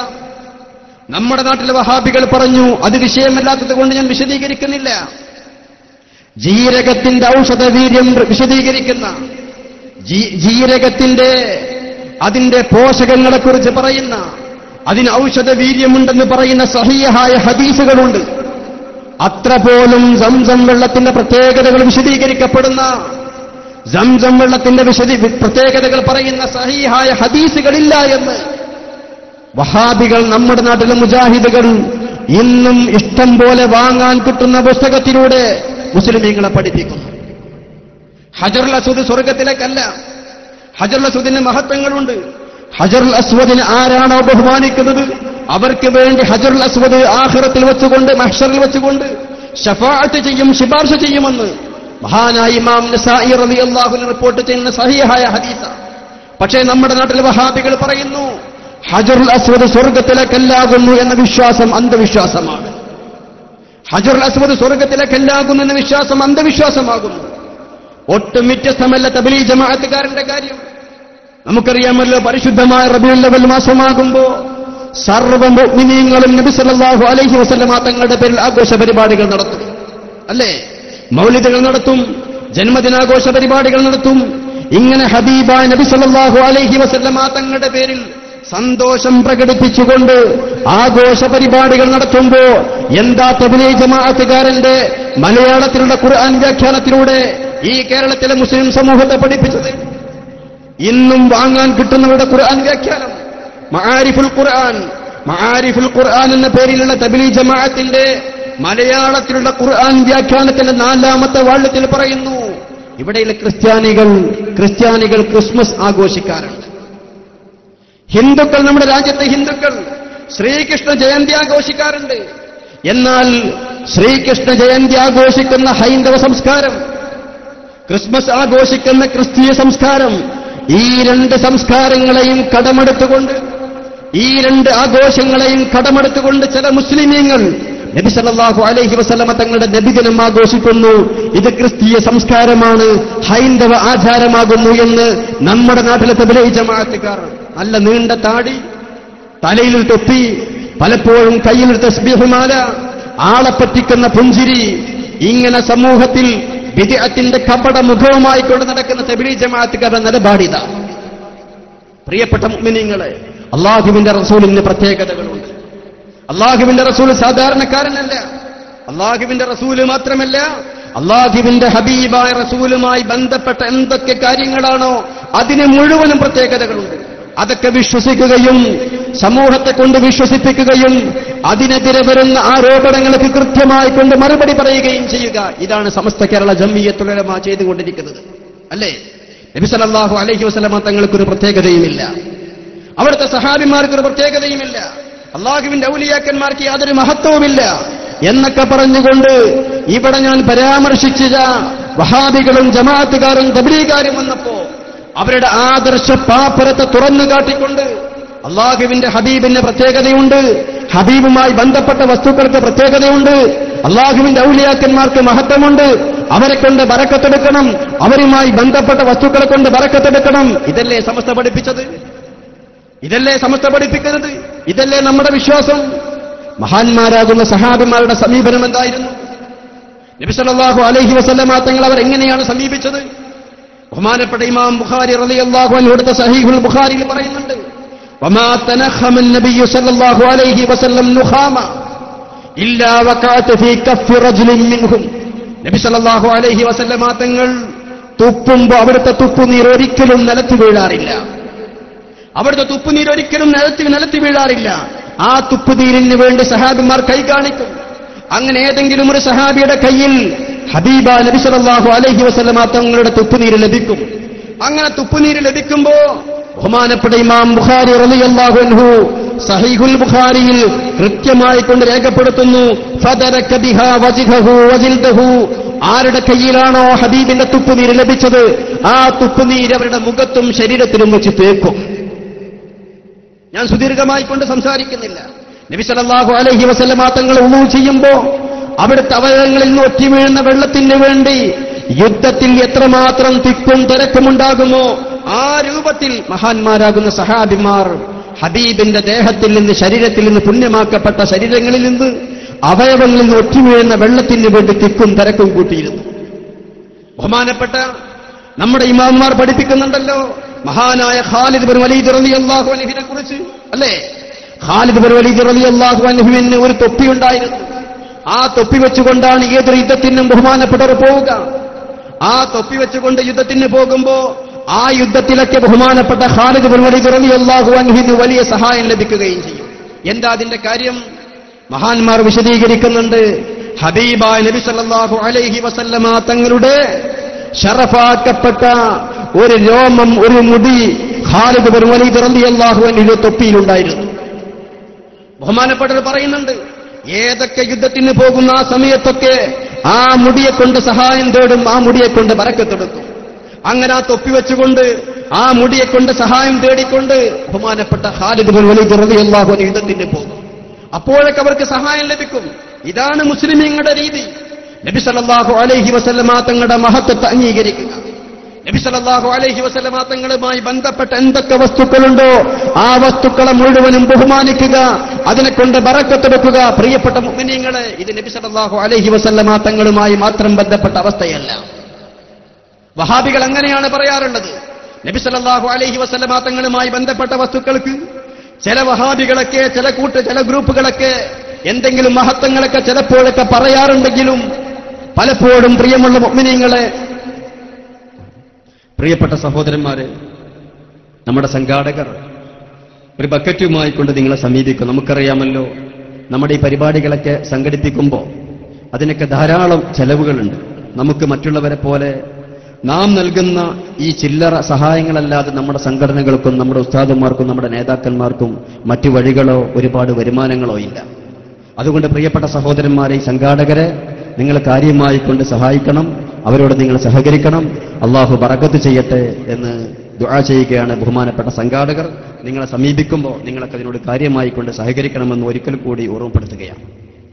നമ്മുടെ നാട്ടിലെ വഹാബികൾ പറഞ്ഞു അത് വിഷയമല്ലാത്തത് കൊണ്ട് ഞാൻ വിശദീകരിക്കുന്നില്ല ജീരകത്തിന്റെ ഔഷധ വീര്യം വിശദീകരിക്കുന്ന ജീ- ജീരകത്തിന്റെ അതിന്റെ പോഷകങ്ങളെക്കുറിച്ച് പറയുന്ന അതിന് ഔഷധ വീര്യമുണ്ടെന്ന് പറയുന്ന സഹീഹായ ഹദീസുകളുണ്ട് അത്ര പോലും സംസം വെള്ളത്തിന്റെ പ്രത്യേകതകൾ വിശദീകരിക്കപ്പെടുന്ന സംസം വെള്ളത്തിന്റെ വിശദീ പ്രത്യേകതകൾ പറയുന്ന സഹീഹായ ഹദീസുകളില്ല എന്ന് വഹാബികൾ നമ്മുടെ നാട്ടിലെ മുജാഹിദുകൾ ഇന്നും ഇഷ്ടം പോലെ വാങ്ങാൻ കിട്ടുന്ന പുസ്തകത്തിലൂടെ മുസ്ലിമീങ്ങളെ പഠിപ്പിക്കുന്നു ഹജറുൽ അസ്വദ് സ്വർഗത്തിലേക്കല്ല ഹജറുൽ അസ്വദിന് മഹത്വങ്ങളുണ്ട് ഹജറുൽ അസ്വദിന് ആരാണോ ബഹുമാനിക്കുന്നത് അവർക്ക് വേണ്ടി ഹജറുൽ അസ്വദ് ആഖിറത്തിൽ വെച്ചുകൊണ്ട് മഹ്ഷറിൽ വെച്ചുകൊണ്ട് ഷഫാഅത്ത് ചെയ്യും ശുപാർശ ചെയ്യുമെന്ന് മഹാനായ ഇമാം നസായി റളിയല്ലാഹു അൻഹു റിപ്പോർട്ട് ചെയ്യുന്ന സഹിഹായ ഹദീസ പക്ഷേ നമ്മുടെ നാട്ടിലെ വഹാബികൾ പറയുന്നു ഹജറുൽ അസ്വദ് സ്വർഗത്തിലേക്കല്ലാകുന്നു എന്ന വിശ്വാസം അന്ധവിശ്വാസമാണ് ഹജറുൽ അസ്വദ് സ്വർഗത്തിലേക്കല്ലാകുന്നു എന്ന വിശ്വാസം അന്ധവിശ്വാസമാകുന്നു ഒട്ടും വ്യത്യസ്തമല്ല തബലീ ജമാഅത്തുകാരന്റെ കാര്യം നമുക്കറിയാമല്ലോ പരിശുദ്ധമായ റബിയുൽ ലവൽ മാസമാകുമ്പോ സർവ്വ മുഅ്മിനീങ്ങളും നബി സല്ലല്ലാഹു അലൈഹി വസല്ലമ തങ്ങളുടെ പേരിൽ ആഘോഷ പരിപാടികൾ നടത്തും അല്ലേ മൗലിദുകൾ നടത്തും ജന്മദിനാഘോഷ പരിപാടികൾ നടത്തും ഇങ്ങനെ ഹബീബായ നബി സല്ലല്ലാഹു അലൈഹി വസല്ലമ തങ്ങളുടെ പേരിൽ സന്തോഷം പ്രകടിപ്പിച്ചുകൊണ്ട് ആഘോഷ പരിപാടികൾ നടത്തുമ്പോ എന്താ തബിലീ ജമാഅത്തുകാരന്റെ മലയാളത്തിലുള്ള ഖുർആൻ വ്യാഖ്യാനത്തിലൂടെ ഈ കേരളത്തിലെ മുസ്ലിം സമൂഹത്തെ പഠിപ്പിച്ചത് ഇന്നും വാങ്ങാൻ കിട്ടുന്നവരുടെ ഖുർആൻ വ്യാഖ്യാനം മആരിഫുൽ ഖുർആൻ മആരിഫുൽ ഖുർആൻ എന്ന പേരിലുള്ള തബിലി ജമാഅത്തിന്റെ മലയാളത്തിലുള്ള ഖുർആൻ വ്യാഖ്യാനത്തിന്റെ നാലാമത്തെ വാള്യത്തിൽ പറയുന്നു ഇവിടെയുള്ള ക്രിസ്ത്യാനികൾ ക്രിസ്ത്യാനികൾ ക്രിസ്മസ് ആഘോഷിക്കാറുണ്ട് ഹിന്ദുക്കൾ നമ്മുടെ രാജ്യത്തെ ഹിന്ദുക്കൾ ശ്രീകൃഷ്ണ ജയന്തി ആഘോഷിക്കാറുണ്ട് എന്നാൽ ശ്രീകൃഷ്ണ ജയന്തി ആഘോഷിക്കുന്ന ഹൈന്ദവ സംസ്കാരം ക്രിസ്മസ് ആഘോഷിക്കുന്ന ക്രിസ്തീയ സംസ്കാരം ഈ രണ്ട് സംസ്കാരങ്ങളെയും കടമെടുത്തുകൊണ്ട് ഈ രണ്ട് ആഘോഷങ്ങളെയും കടമെടുത്തുകൊണ്ട് ചില മുസ്ലിമീങ്ങൾ നബി സല്ലല്ലാഹു അലൈഹി വസല്ലമ തങ്ങളുടെ നബിദിനം ആഘോഷിക്കുന്നു ഇത് ക്രിസ്തീയ സംസ്കാരമാണ് ഹൈന്ദവ ആചാരമാകുന്നു എന്ന് നമ്മുടെ നാട്ടിലെ തബലൈ ജമാഅത്തുകാർ നല്ല നീണ്ട താടി തലയിൽ തൊപ്പി പലപ്പോഴും കയ്യിൽ തസ്ബീഹുമാല ആളെ പറ്റിക്കുന്ന പുഞ്ചിരി ഇങ്ങനെ സമൂഹത്തിൽ വിജയത്തിന്റെ കപട മുഖവുമായി കൊണ്ട് നടക്കുന്ന തെബിലി ജമാഅത്തുകാരുടെ നിലപാടിത പ്രിയപ്പെട്ട മുഅ്മിനീങ്ങളെ അള്ളാഹുവിന്റെ റസൂലിന് പ്രത്യേകതകളുണ്ട് അള്ളാഹുവിന്റെ റസൂൽ സാധാരണക്കാരനല്ല അള്ളാഹുവിന്റെ റസൂല് മാത്രമല്ല അള്ളാഹുവിന്റെ ഹബീബായ റസൂലുമായി ബന്ധപ്പെട്ട എന്തൊക്കെ കാര്യങ്ങളാണോ അതിന് മുഴുവനും പ്രത്യേകതകളുണ്ട് അതൊക്കെ വിശ്വസിക്കുകയും സമൂഹത്തെ കൊണ്ട് വിശ്വസിപ്പിക്കുകയും അതിനെതിരെ വരുന്ന ആരോപണങ്ങൾക്ക് കൃത്യമായി കൊണ്ട് മറുപടി പറയുകയും ചെയ്യുക ഇതാണ് സമസ്ത കേരള ജമ്മിയത്തുലമ ചെയ്തുകൊണ്ടിരിക്കുന്നത് അല്ലേ നബി സല്ലല്ലാഹു അലൈഹി വസല്ലമ തങ്ങൾക്കൊരു പ്രത്യേകതയുമില്ല അവിടുത്തെ സഹാബിമാർക്കൊരു പ്രത്യേകതയുമില്ല അള്ളാഹുവിന്റെ ഔലിയാക്കന്മാർക്ക് യാതൊരു മഹത്വവുമില്ല എന്നൊക്കെ പറഞ്ഞുകൊണ്ട് ഇവിടെ ഞാൻ പരാമർശിച്ച വഹാബികളും ജമാഅത്തുകാരും തബ്ലീഗാരും വന്നപ്പോ അവരുടെ ആദർശ പാപ്പരത്തെ തുറന്നു കാട്ടിക്കൊണ്ട് അള്ളാഹുവിന്റെ ഹബീബിന് പ്രത്യേകതയുണ്ട് ഹബീബുമായി ബന്ധപ്പെട്ട വസ്തുക്കൾക്ക് പ്രത്യേകതയുണ്ട് അള്ളാഹുവിന്റെ ഔലിയാക്കന്മാർക്ക് മഹത്വമുണ്ട് അവരെ കൊണ്ട് ബറക്കത്തെടുക്കണം അവരുമായി ബന്ധപ്പെട്ട വസ്തുക്കളെ കൊണ്ട് ബറക്കത്തെടുക്കണം ഇതല്ലേ സമസ്ത പഠിപ്പിച്ചത് ഇതല്ലേ സമസ്ത പഠിപ്പിക്കുന്നത് ഇതല്ലേ നമ്മുടെ വിശ്വാസം മഹാന്മാരാകുന്ന സഹാബിമാരുടെ സമീപനം എന്തായിരുന്നു നബി സല്ലല്ലാഹു അലൈഹി വസല്ലമ തങ്ങൾ അവർ എങ്ങനെയാണ് സമീപിച്ചത് ബഹുമാനപ്പെട്ട ഇമാം ബുഖാരി റളിയല്ലാഹു അൻഹു എടുത്ത സഹീഹുൽ ബുഖാരിയിൽ പറയുന്നുണ്ട് വമാ തനഖമ النبي صلى الله عليه وسلم نخامة إلا وقعت في كف رجل منهم നബി സല്ലല്ലാഹു അലൈഹി വസല്ലമ തങ്ങൾ തുപ്പുമ്പോ അവിടുത്തെ തുപ്പുനീർ ഒരിക്കലും നിലത്ത് വീഴാറില്ല അവിടുത്തെ തുപ്പുനീർ ഒരിക്കലും നിലത്ത് നിലത്ത് വീഴാറില്ല ആ തുപ്പുനീരിന് വേണ്ടി സഹാബിമാർ കൈ കാണിക്കും അങ്ങനെ ഏതെങ്കിലും ഒരു സഹാബിയുടെ കയ്യിൽ ഹബീബ നബി സല്ലല്ലാഹു അലൈഹി വസല്ലമ തങ്ങളുടെ തുപ്പുനീര് ലഭിക്കും അങ്ങനെ തുപ്പുനീര് ലഭിക്കുമ്പോ ബഹുമാനപ്പെട്ട ഇമാം ബുഖാരി റളിയല്ലാഹു അൻഹു സഹീഹുൽ ബുഖാരിയിൽ കൃത്യമായി കൊണ്ട് രേഖപ്പെടുത്തുന്നു ഫദരക ബിഹാ വജ്ഹഹു വജിൽദഹു ആരുടെ കയ്യിലാണോ ഹബീബിന്റെ തുപ്പുനീര് ലഭിച്ചത് ആ തുപ്പുനീര് അവരുടെ മുഖത്തും ശരീരത്തിലും വെച്ച് തേക്കും ഞാൻ സുദീർഘമായി കൊണ്ട് സംസാരിക്കുന്നില്ല നബി സല്ലല്ലാഹു അലൈഹി വസല്ലമ തങ്ങൾ ഉളൂ ചെയ്യുമ്പോ അവിടുത്തെ അവയവങ്ങളിൽ നിന്ന് ഒറ്റി വീഴുന്ന വെള്ളത്തിന് വേണ്ടി യുദ്ധത്തിൽ എത്രമാത്രം തിക്കും തിരക്കുമുണ്ടാകുമോ ആ രൂപത്തിൽ മഹാന്മാരാകുന്ന സഹാബിമാർ ഹബീബിന്റെ ദേഹത്തിൽ നിന്ന് ശരീരത്തിൽ നിന്ന് പുണ്യമാക്കപ്പെട്ട ശരീരങ്ങളിൽ നിന്ന് അവയവങ്ങളിൽ നിന്ന് ഒറ്റി വീഴുന്ന വെള്ളത്തിന് വേണ്ടി തിക്കും തിരക്കും കൂട്ടിയിരുന്നു ബഹുമാനപ്പെട്ട നമ്മുടെ ഇമാമാർ പഠിപ്പിക്കുന്നുണ്ടല്ലോ മഹാനായ ഖാലിദ് ബിൻ വലീദ് റളിയല്ലാഹു അൻഹുവിനെ കുറിച്ച് അല്ലേ ഖാലിദ് ബിൻ വലീദ് റളിയല്ലാഹു അൻഹുവിന് ഒരു തൊപ്പി ഉണ്ടായിരുന്നു ആ തൊപ്പി വെച്ചുകൊണ്ടാണ് ഏതൊരു യുദ്ധത്തിനും ബഹുമാനപ്പെട്ടവർ പോവുക ആ തൊപ്പി വെച്ചുകൊണ്ട് യുദ്ധത്തിന് പോകുമ്പോ ആ യുദ്ധത്തിലൊക്കെ ബഹുമാനപ്പെട്ട ഖാലിദ് ബിൻ വലീദ് റളിയല്ലാഹു അൻഹുവിന് വലിയ സഹായം ലഭിക്കുകയും ചെയ്യും എന്താ അതിന്റെ കാര്യം മഹാന്മാർ വിശദീകരിക്കുന്നുണ്ട് ഹബീബായ നബി സല്ലല്ലാഹു അലൈഹി വസല്ലമ തങ്ങളുടെ ഷറഫാക്കപ്പെട്ട ഒരു രോമം ഒരു മുടി ഖാലിദ് ബിൻ വലീദ് റളിയല്ലാഹു അൻഹു തൊപ്പിയിലുണ്ടായിരുന്നു ബഹുമാനപ്പെട്ടവർ പറയുന്നുണ്ട് ഏതൊക്കെ യുദ്ധത്തിന് പോകുന്ന ആ സമയത്തൊക്കെ ആ മുടിയെ കൊണ്ട് സഹായം തേടും ആ മുടിയെ കൊണ്ട് വരക്കത്തെടുക്കും അങ്ങനെ ആ തൊപ്പി വെച്ചുകൊണ്ട് ആ മുടിയെ കൊണ്ട് സഹായം തേടിക്കൊണ്ട് ബഹുമാനപ്പെട്ട ഖാലിദ് ബിൻ വലീദ് റളിയല്ലാഹു അൻഹു യുദ്ധത്തിന് പോകും അപ്പോഴൊക്കെ അവർക്ക് സഹായം ലഭിക്കും ഇതാണ് മുസ്ലിമീങ്ങളുടെ രീതി നബി സല്ലല്ലാഹു അലൈഹി വസല്ലമ തങ്ങളുടെ മഹത്വത്തെ അംഗീകരിക്കുക നബി സല്ലല്ലാഹു അലൈഹി വസല്ലമ തങ്ങളുമായി ബന്ധപ്പെട്ട എന്തൊക്കെ വസ്തുക്കളുണ്ടോ ആ വസ്തുക്കളെ മുഴുവനും ബഹുമാനിക്കുക അതിനെ കൊണ്ട് ബറക്കത്തെടുക്കുക പ്രിയപ്പെട്ട മുഅ്മിനീങ്ങളെ ഇത് നബി സല്ലല്ലാഹു അലൈഹി വസല്ലമ തങ്ങളുമായി മാത്രം ബന്ധപ്പെട്ട അവസ്ഥയല്ല വഹാബികൾ അങ്ങനെയാണ് പറയാറുള്ളത് നബി സല്ലല്ലാഹു അലൈഹി വസല്ലമ തങ്ങളുമായി ബന്ധപ്പെട്ട വസ്തുക്കൾക്ക് ചില വഹാബികളൊക്കെ ചില കൂട്ട് ചില ഗ്രൂപ്പുകളൊക്കെ എന്തെങ്കിലും മഹത്വങ്ങളൊക്കെ ചിലപ്പോഴൊക്കെ പറയാറുണ്ടെങ്കിലും പലപ്പോഴും പ്രിയമുള്ള മുഅ്മിനീങ്ങളെ പ്രിയപ്പെട്ട സഹോദരന്മാരെ നമ്മുടെ സംഘാടകർ ഒരു ബക്കറ്റുമായി കൊണ്ട് നിങ്ങളെ സമീപിക്കും നമുക്കറിയാമല്ലോ നമ്മുടെ ഈ പരിപാടികളൊക്കെ സംഘടിപ്പിക്കുമ്പോൾ അതിനൊക്കെ ധാരാളം ചെലവുകളുണ്ട് നമുക്ക് മറ്റുള്ളവരെ പോലെ നാം നൽകുന്ന ഈ ചില്ലറ സഹായങ്ങളല്ലാതെ നമ്മുടെ സംഘടനകൾക്കും നമ്മുടെ ഉസ്താദന്മാർക്കും നമ്മുടെ നേതാക്കന്മാർക്കും മറ്റു വഴികളോ ഒരുപാട് വരുമാനങ്ങളോ ഇല്ല അതുകൊണ്ട് പ്രിയപ്പെട്ട സഹോദരന്മാരെ ഈ സംഘാടകരെ നിങ്ങൾ കാര്യമായി കൊണ്ട് സഹായിക്കണം അവരോട് നിങ്ങൾ സഹകരിക്കണം അള്ളാഹു ബറക്കത്ത് ചെയ്യട്ടെ എന്ന് ദുആ ചെയ്യുകയാണ് ബഹുമാനപ്പെട്ട സംഘാടകർ നിങ്ങളെ സമീപിക്കുമ്പോൾ നിങ്ങൾക്ക് അതിനോട് കാര്യമായി കൊണ്ട് സഹകരിക്കണമെന്ന് ഒരിക്കൽ കൂടി ഓർമ്മപ്പെടുത്തുകയാണ്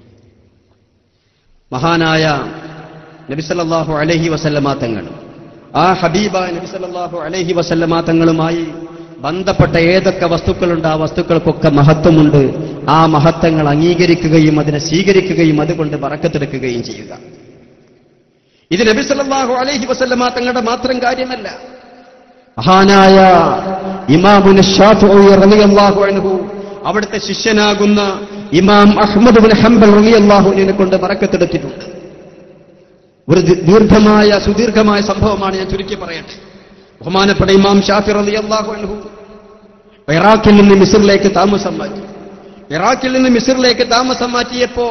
മഹാനായ നബിസല്ലാഹു അലഹി വസല്ലമാ തങ്ങൾ ആ ഹബീബ നബിസല്ലാഹു അലഹി വസല്ലമാ തങ്ങളുമായി ബന്ധപ്പെട്ട ഏതൊക്കെ വസ്തുക്കളുണ്ട് ആ വസ്തുക്കൾക്കൊക്കെ മഹത്വമുണ്ട് ആ മഹത്വങ്ങൾ അംഗീകരിക്കുകയും അതിനെ സ്വീകരിക്കുകയും അതുകൊണ്ട് വറക്കത്തെടുക്കുകയും ചെയ്യുക ഇത് നബി സല്ലല്ലാഹു അലൈഹി വസല്ലമ തങ്ങളുടെ മാത്രം കാര്യമല്ല മഹാനായ ഇമാമുൻ ഷാഫിഈ റളിയല്ലാഹു അൻഹു അവിടുത്തെ ശിഷ്യനാകുന്ന ഇമാം അഹ്മദ് ബിൻ ഹംബൽ റളിയല്ലാഹു അൻഹുവിനെ കൊണ്ട് വറക്കത്തെടുത്തിട്ടുണ്ട് ഒരു ദി- ദീർഘമായ സുദീർഘമായ സംഭവമാണ് ഞാൻ ചുരുക്കി പറയട്ടെ ബഹുമാനപ്പെട്ട ഇമാം ഷാഫി റളിയല്ലാഹു അൻഹു ഇറാഖിൽ നിന്ന് മിസ്രിലേക്ക് താമസം മാറ്റി ഇറാഖിൽ നിന്ന് മിസ്രിലേക്ക് താമസം മാറ്റിയപ്പോ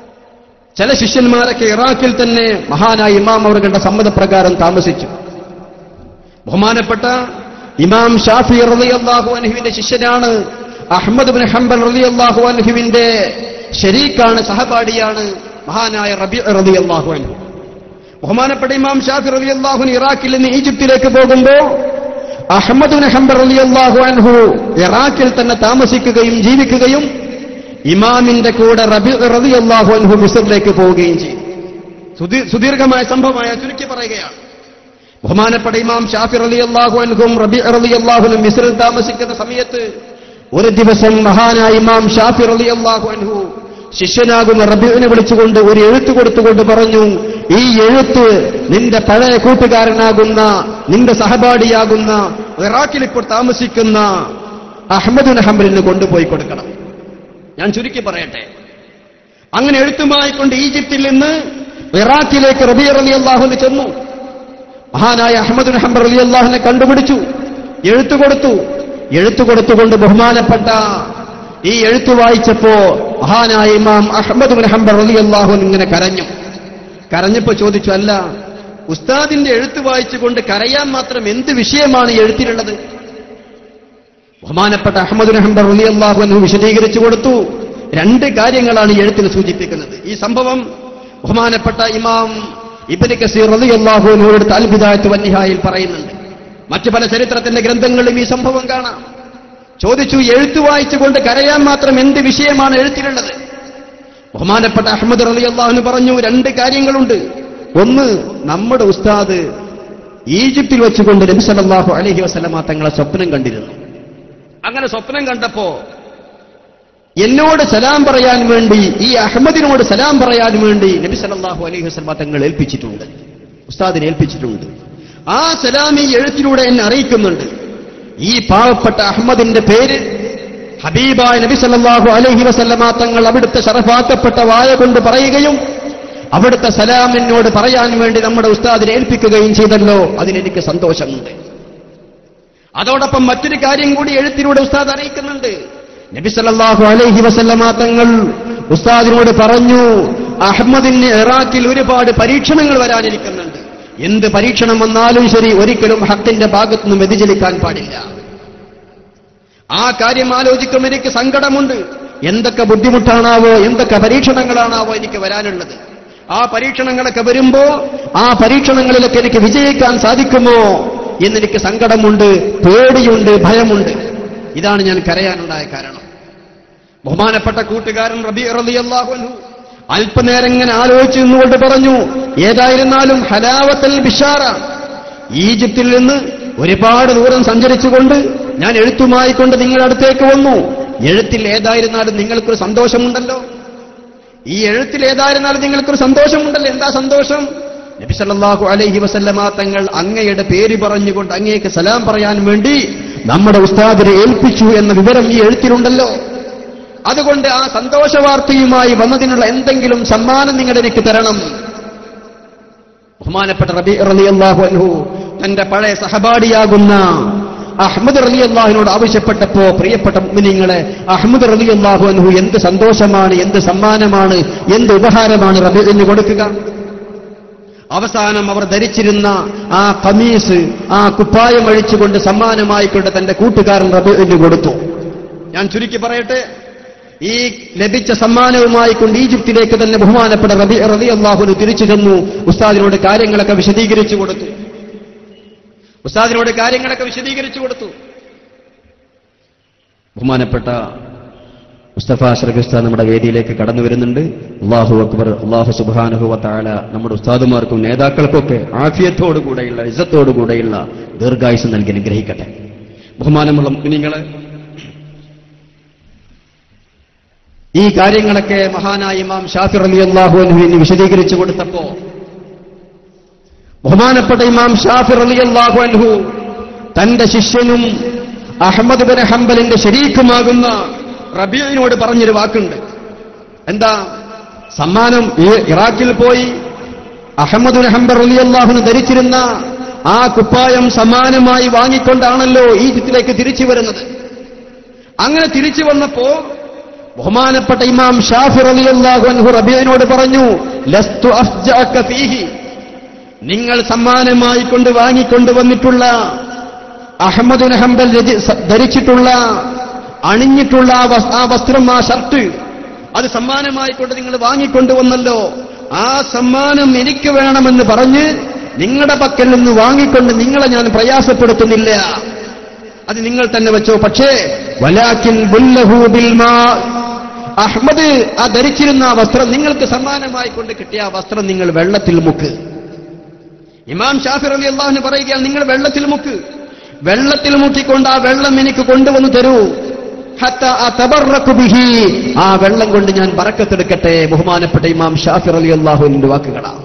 ചില ശിഷ്യന്മാരൊക്കെ ഇറാഖിൽ തന്നെ മഹാനായ ഇമാം അവരുടെ സമ്മതപ്രകാരം താമസിച്ചു ബഹുമാനപ്പെട്ട ഇമാം ഷാഫി റളിയല്ലാഹു അൻഹുവിന്റെ ശിഷ്യനാണ് അഹ്മദ് ബിൻ ഹംബൽ റളിയല്ലാഹു അൻഹുവിന്റെ ഷരീക്കാണ് സഹപാഠിയാണ് മഹാനായ റബി റളിയല്ലാഹു അൻഹു ബഹുമാനപ്പെട്ട ഇമാം ഷാഫി റളിയല്ലാഹു അൻഹു ഇറാഖിൽ നിന്ന് ഈജിപ്തിലേക്ക് പോകുമ്പോ അഹമ്മദ് ബിൻ ഹംബൽ റളിയല്ലാഹു അൻഹു ഇറാഖിൽ തന്നെ താമസിക്കുകയും ജീവിക്കുകയും ഇമാമിന്റെ കൂടെ റബി റളിയല്ലാഹു അൻഹു മിസ്രിലേക്ക് പോവുകയും ചെയ്തു സുദീ- സുദീർഘമായ സംഭവമായ ചുരുക്കി പറയുകയാണ് ബഹുമാനപ്പെട്ട ഇമാം ഷാഫി റളിയല്ലാഹു അൻഹും റബി റളിയല്ലാഹുനും മിസ്രിൽ താമസിക്കുന്ന സമയത്ത് ഒരു ദിവസം മഹാനായ ഇമാം ഷാഫി റളിയല്ലാഹു അൻഹു ശിഷ്യനാകുന്ന റബിനെ വിളിച്ചുകൊണ്ട് ഒരു എഴുത്ത് കൊടുത്തുകൊണ്ട് പറഞ്ഞു ഈ എഴുത്ത് നിന്റെ പഴയ കൂട്ടുകാരനാകുന്ന നിന്റെ സഹപാഠിയാകുന്ന ഇറാഖിൽ ഇപ്പോൾ താമസിക്കുന്ന അഹമ്മദ് ഹംബലിന് കൊണ്ടുപോയി കൊടുക്കണം ഞാൻ ചുരുക്കി പറയട്ടെ അങ്ങനെ എഴുത്തുമായി കൊണ്ട് ഈജിപ്തിൽ നിന്ന് ഇറാഖിലേക്ക് റബി അലി അള്ളാഹുന് ചെന്നു മഹാനായ അഹമ്മദ് ഹംബർ അലി അള്ളാഹുനെ കണ്ടുപിടിച്ചു എഴുത്തു കൊടുത്തു എഴുത്തു കൊടുത്തുകൊണ്ട് ബഹുമാനപ്പെട്ട ഈ എഴുത്തു വായിച്ചപ്പോ മഹാനായ ഇമാം അഹമ്മദ് ബിൻ ഹംബർ അലി അള്ളാഹുൻ ഇങ്ങനെ കരഞ്ഞു കരഞ്ഞപ്പോ ചോദിച്ചു അല്ല ഉസ്താദിന്റെ എഴുത്ത് വായിച്ചുകൊണ്ട് കരയാൻ മാത്രം എന്ത് വിഷയമാണ് ഈ എഴുത്തിലുള്ളത് ബഹുമാനപ്പെട്ട അഹമ്മദ് ബിൻ ഹംബർ അലി അള്ളാഹു എന്ന് വിശദീകരിച്ചു കൊടുത്തു രണ്ട് കാര്യങ്ങളാണ് ഈ എഴുത്തിന് സൂചിപ്പിക്കുന്നത് ഈ സംഭവം ബഹുമാനപ്പെട്ട ഇമാം ഇബന് കസീർ റലി അള്ളാഹുവിനോട് താൽബിദായത്ത് വന്യഹായിൽ പറയുന്നുണ്ട് മറ്റു പല ചരിത്രത്തിന്റെ ഗ്രന്ഥങ്ങളിലും ഈ സംഭവം കാണാം ചോദിച്ചു എഴുത്തു വായിച്ചുകൊണ്ട് കരയാൻ മാത്രം എന്ത് വിഷയമാണ് എഴുത്തിലുള്ളത് ബഹുമാനപ്പെട്ട അഹമ്മദ് റലി അള്ളാഹുന് പറഞ്ഞു രണ്ട് കാര്യങ്ങളുണ്ട് ഒന്ന് നമ്മുടെ ഉസ്താദ് ഈജിപ്തിൽ വെച്ചുകൊണ്ട് നബി സല്ലല്ലാഹു അലൈഹി വസല്ലമ തങ്ങളെ സ്വപ്നം കണ്ടിരുന്നു അങ്ങനെ സ്വപ്നം കണ്ടപ്പോ എന്നോട് സലാം പറയാൻ വേണ്ടി ഈ അഹമ്മദിനോട് സലാം പറയാൻ വേണ്ടി നബി സല്ലല്ലാഹു അലൈഹി വസല്ലമ തങ്ങൾ ഏൽപ്പിച്ചിട്ടുണ്ട് ഉസ്താദിനെ ഏൽപ്പിച്ചിട്ടുണ്ട് ആ സലാം ഈ എഴുത്തിലൂടെ എന്നെ അറിയിക്കുന്നുണ്ട് ഈ പാവപ്പെട്ട അഹമ്മദിന്റെ പേര് ഹബീബായ നബി സല്ലല്ലാഹു അലൈഹി വസല്ലമ തങ്ങൾ അവിടുത്തെ ശറഫാക്കപ്പെട്ട വായ കൊണ്ട് പറയുകയും അവിടുത്തെ സലാം എന്നോട് പറയാൻ വേണ്ടി നമ്മുടെ ഉസ്താദിനെ ഏൽപ്പിക്കുകയും ചെയ്തല്ലോ അതിലെനിക്ക് സന്തോഷമുണ്ട് അതോടൊപ്പം മറ്റൊരു കാര്യം കൂടി എഴുത്തിലൂടെ ഉസ്താദ് അറിയിക്കുന്നുണ്ട് നബി സല്ലല്ലാഹു അലൈഹി വസല്ലമ തങ്ങൾ ഉസ്താദിനോട് പറഞ്ഞു അഹമ്മദിന് ഇറാഖിൽ ഒരുപാട് പരീക്ഷണങ്ങൾ വരാനിരിക്കുന്നുണ്ട് എന്ത് പരീക്ഷണം വന്നാലും ശരി ഒരിക്കലും ഹക്കിന്റെ ഭാഗത്തുനിന്ന് വ്യതിചലിക്കാൻ പാടില്ല ആ കാര്യം ആലോചിക്കുമ്പോൾ എനിക്ക് സങ്കടമുണ്ട് എന്തൊക്കെ ബുദ്ധിമുട്ടാണാവോ എന്തൊക്കെ പരീക്ഷണങ്ങളാണാവോ എനിക്ക് വരാനുള്ളത് ആ പരീക്ഷണങ്ങളൊക്കെ വരുമ്പോ ആ പരീക്ഷണങ്ങളിലൊക്കെ എനിക്ക് വിജയിക്കാൻ സാധിക്കുമോ എന്നെനിക്ക് സങ്കടമുണ്ട് പേടിയുണ്ട് ഭയമുണ്ട് ഇതാണ് ഞാൻ കരയാനുണ്ടായ കാരണം ബഹുമാനപ്പെട്ട കൂട്ടുകാരൻ റബി റളിയല്ലാഹു അൻഹു അല്പനേരം ഇങ്ങനെ ആലോചിച്ച് നിന്നുകൊണ്ട് പറഞ്ഞു ഏതായിരുന്നാലും ഹലാവത്തൽ ബിഷാറ ഈജിപ്തിൽ നിന്ന് ഒരുപാട് ദൂരം സഞ്ചരിച്ചുകൊണ്ട് ഞാൻ എഴുത്തുമായി കൊണ്ട് നിങ്ങളുടെ അടുത്തേക്ക് വന്നു എഴുത്തിൽ ഏതായിരുന്നാലും നിങ്ങൾക്കൊരു സന്തോഷമുണ്ടല്ലോ ഈ എഴുത്തിൽ ഏതായിരുന്നാലും നിങ്ങൾക്കൊരു സന്തോഷമുണ്ടല്ലോ എന്താ സന്തോഷം നബി സല്ലല്ലാഹു അലൈഹി വസല്ലമ തങ്ങൾ അങ്ങയുടെ പേര് പറഞ്ഞുകൊണ്ട് അങ്ങേക്ക് സലാം പറയാൻ വേണ്ടി നമ്മുടെ ഉസ്താദിനെ ഏൽപ്പിച്ചു എന്ന വിവരം ഈ എഴുത്തിലുണ്ടല്ലോ അതുകൊണ്ട് ആ സന്തോഷ വാർത്തയുമായി വന്നതിനുള്ള എന്തെങ്കിലും സമ്മാനം നിങ്ങൾ എനിക്ക് തരണം ബഹുമാനപ്പെട്ട റബി റളിയല്ലാഹു അൻഹു തന്റെ പഴയ സഹപാഠിയാകുന്ന അഹമ്മദ് റലി അള്ളാഹുവിനോട് ആവശ്യപ്പെട്ടപ്പോ പ്രിയപ്പെട്ട മുഅ്മിനീങ്ങളെ അഹമ്മദ് റലി അള്ളാഹു അൻഹു എന്ത് സന്തോഷമാണ് എന്ത് സമ്മാനമാണ് എന്ത് ഉപഹാരമാണ് റബീന് കൊടുക്കുക അവസാനം അവർ ധരിച്ചിരുന്ന ആ കമീസ് ആ കുപ്പായം അഴിച്ചുകൊണ്ട് സമ്മാനമായിക്കൊണ്ട് തന്റെ കൂട്ടുകാരൻ റബീന് കൊടുത്തു ഞാൻ ചുരുക്കി പറയട്ടെ ഈ ലഭിച്ച സമ്മാനവുമായി കൊണ്ട് ഈജിപ്തിലേക്ക് തന്നെ ബഹുമാനപ്പെട്ട റബി റബി അള്ളാഹുന് തിരിച്ചു ചെന്നു ഉസ്താദിനോട് കാര്യങ്ങളൊക്കെ വിശദീകരിച്ചു കൊടുത്തു ഉസ്താദിനോട് കാര്യങ്ങളൊക്കെ വിശദീകരിച്ചു കൊടുത്തു ബഹുമാനപ്പെട്ട മുസ്തഫ ഷർഗിസ്ത നമ്മുടെ വേദിയിലേക്ക് കടന്നു വരുന്നുണ്ട് അള്ളാഹു അക്ബർ അള്ളാഹു സുബാനുഹു താല നമ്മുടെ ഉസ്താദുമാർക്കും നേതാക്കൾക്കൊക്കെ ആഫിയത്തോടുകൂടെയുള്ള ഇസത്തോടുകൂടെയുള്ള ദീർഘായുസ് നൽകി അനുഗ്രഹിക്കട്ടെ ബഹുമാനമുള്ള മുഗ്നിങ്ങളെ ഈ കാര്യങ്ങളൊക്കെ മഹാനായ ഇമാം ഷാഫിർ അലി അള്ളാഹു അനുവിന് വിശദീകരിച്ചു കൊടുത്തപ്പോ ബഹുമാനപ്പെട്ട ഇമാം ഷാഫിർ അലി അള്ളാഹു അൻഹു തന്റെ ശിഷ്യനും അഹമ്മദ് ബിൻ ഹംബലിന്റെ ശരീക്കുമാകുന്ന റബീനോട് പറഞ്ഞൊരു വാക്കുണ്ട് എന്താ സമ്മാനം ഈ ഇറാഖിൽ പോയി അഹമ്മദ് ബിൻ ഹംബർ അലി അള്ളാഹുന് ധരിച്ചിരുന്ന ആ കുപ്പായം സമ്മാനമായി വാങ്ങിക്കൊണ്ടാണല്ലോ ഈജിപ്തിലേക്ക് തിരിച്ചു വരുന്നത് അങ്ങനെ തിരിച്ചു വന്നപ്പോ ബഹുമാനപ്പെട്ട ഇമാം ഷാഫിർ അലി അള്ളാഹു അൻഹു റബീനോട് പറഞ്ഞു ലസ്തു അഫ്ജഅക ഫീഹി നിങ്ങൾ സമ്മാനമായി കൊണ്ട് വാങ്ങിക്കൊണ്ട് വന്നിട്ടുള്ള അഹമ്മദ് ഹംബൽ രചി- സ- ധരിച്ചിട്ടുള്ള അണിഞ്ഞിട്ടുള്ള ആ വസ്- ആ വസ്ത്രം ആ ഷർട്ട് അത് സമ്മാനമായി കൊണ്ട് നിങ്ങൾ വാങ്ങിക്കൊണ്ടുവന്നല്ലോ ആ സമ്മാനം എനിക്ക് വേണമെന്ന് പറഞ്ഞ് നിങ്ങളുടെ പക്കൽ നിന്ന് വാങ്ങിക്കൊണ്ട് നിങ്ങളെ ഞാൻ പ്രയാസപ്പെടുത്തുന്നില്ല അത് നിങ്ങൾ തന്നെ വെച്ചോ പക്ഷേ വലാക്കിൻ ബുല്ലഹു ബിൽ മാ അഹ്മദ് ആ ധരിച്ചിരുന്ന ആ വസ്ത്രം നിങ്ങൾക്ക് സമ്മാനമായി കൊണ്ട് കിട്ടിയ ആ വസ്ത്രം നിങ്ങൾ വെള്ളത്തിൽ മുക്ക് ഇമാം ഷാഫിർ അലി അള്ളാഹുന് പറയുകയാണ് നിങ്ങൾ വെള്ളത്തിൽ മുക്ക് വെള്ളത്തിൽ മുക്കിക്കൊണ്ട് ആ വെള്ളം എനിക്ക് കൊണ്ടുവന്ന് തരൂ ഹത്ത അതബറക്കു ബിഹി. ആ വെള്ളം കൊണ്ട് ഞാൻ ബറക്കത്തെടുക്കട്ടെ ബഹുമാനപ്പെട്ട ഇമാം ഷാഫിർ അലി അള്ളാഹുവിന്റെ വാക്കുകളാണ്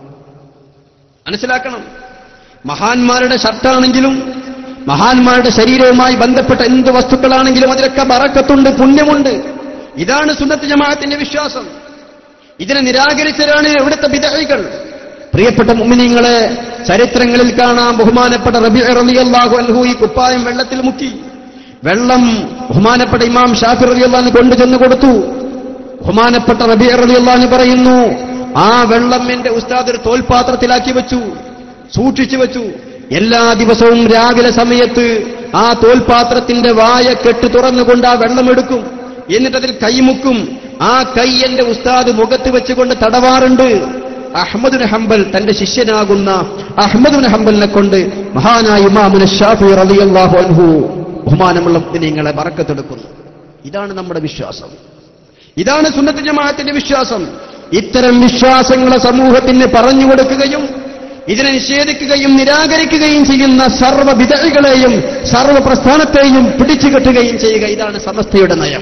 മനസ്സിലാക്കണം മഹാന്മാരുടെ ഷർട്ടാണെങ്കിലും മഹാന്മാരുടെ ശരീരവുമായി ബന്ധപ്പെട്ട എന്ത് വസ്തുക്കളാണെങ്കിലും അതിലൊക്കെ ബറക്കത്തുണ്ട് പുണ്യമുണ്ട് ഇതാണ് സുന്നത്ത് ജമാഅത്തിന്റെ വിശ്വാസം ഇതിനെ നിരാകരിച്ചവരാണ് ഇവിടുത്തെ വിദഗ്ധകൾ പ്രിയപ്പെട്ട മുമ്മിനിങ്ങളെ ചരിത്രങ്ങളിൽ കാണാം ബഹുമാനപ്പെട്ട റബി റളിയല്ലാഹു അൻഹു ഈ കുപ്പായം വെള്ളത്തിൽ മുക്കി വെള്ളം ബഹുമാനപ്പെട്ട ഇമാം ഷാഫി റളിയല്ലാഹു കൊണ്ടു ചെന്ന് കൊടുത്തു ബഹുമാനപ്പെട്ട റബി റളിയല്ലാഹു പറയുന്നു ആ വെള്ളം എന്റെ ഉസ്താദ് ഒരു തോൽപാത്രത്തിലാക്കി വെച്ചു സൂക്ഷിച്ചു വെച്ചു എല്ലാ ദിവസവും രാവിലെ സമയത്ത് ആ തോൽപാത്രത്തിന്റെ വായ കെട്ട് തുറന്നുകൊണ്ട് ആ വെള്ളമെടുക്കും എന്നിട്ടതിൽ കൈമുക്കും ആ കൈ എന്റെ ഉസ്താദ് മുഖത്ത് വെച്ചുകൊണ്ട് തടവാറുണ്ട് അഹമ്മദുൻ ഹംബൽ തന്റെ ശിഷ്യനാകുന്ന അഹമ്മദുൻ ഹംബലിനെ കൊണ്ട് മഹാനായ ഇമാമുന ഷാഫി റളിയല്ലാഹു അൻഹു ബഹുമാനമുള്ള നിങ്ങളെ പറക്കത്തെടുക്കുന്നു ഇതാണ് നമ്മുടെ വിശ്വാസം ഇതാണ് സുന്നത്ത് ജമാഅത്തിന്റെ വിശ്വാസം ഇത്തരം വിശ്വാസങ്ങളെ സമൂഹത്തിന് പറഞ്ഞു കൊടുക്കുകയും ഇതിനെ നിഷേധിക്കുകയും നിരാകരിക്കുകയും ചെയ്യുന്ന സർവ്വ വിതഴികളെയും സർവ്വ പ്രസ്ഥാനത്തെയും പിടിച്ചു കെട്ടുകയും ചെയ്യുക ഇതാണ് സമസ്തയുടെ നയം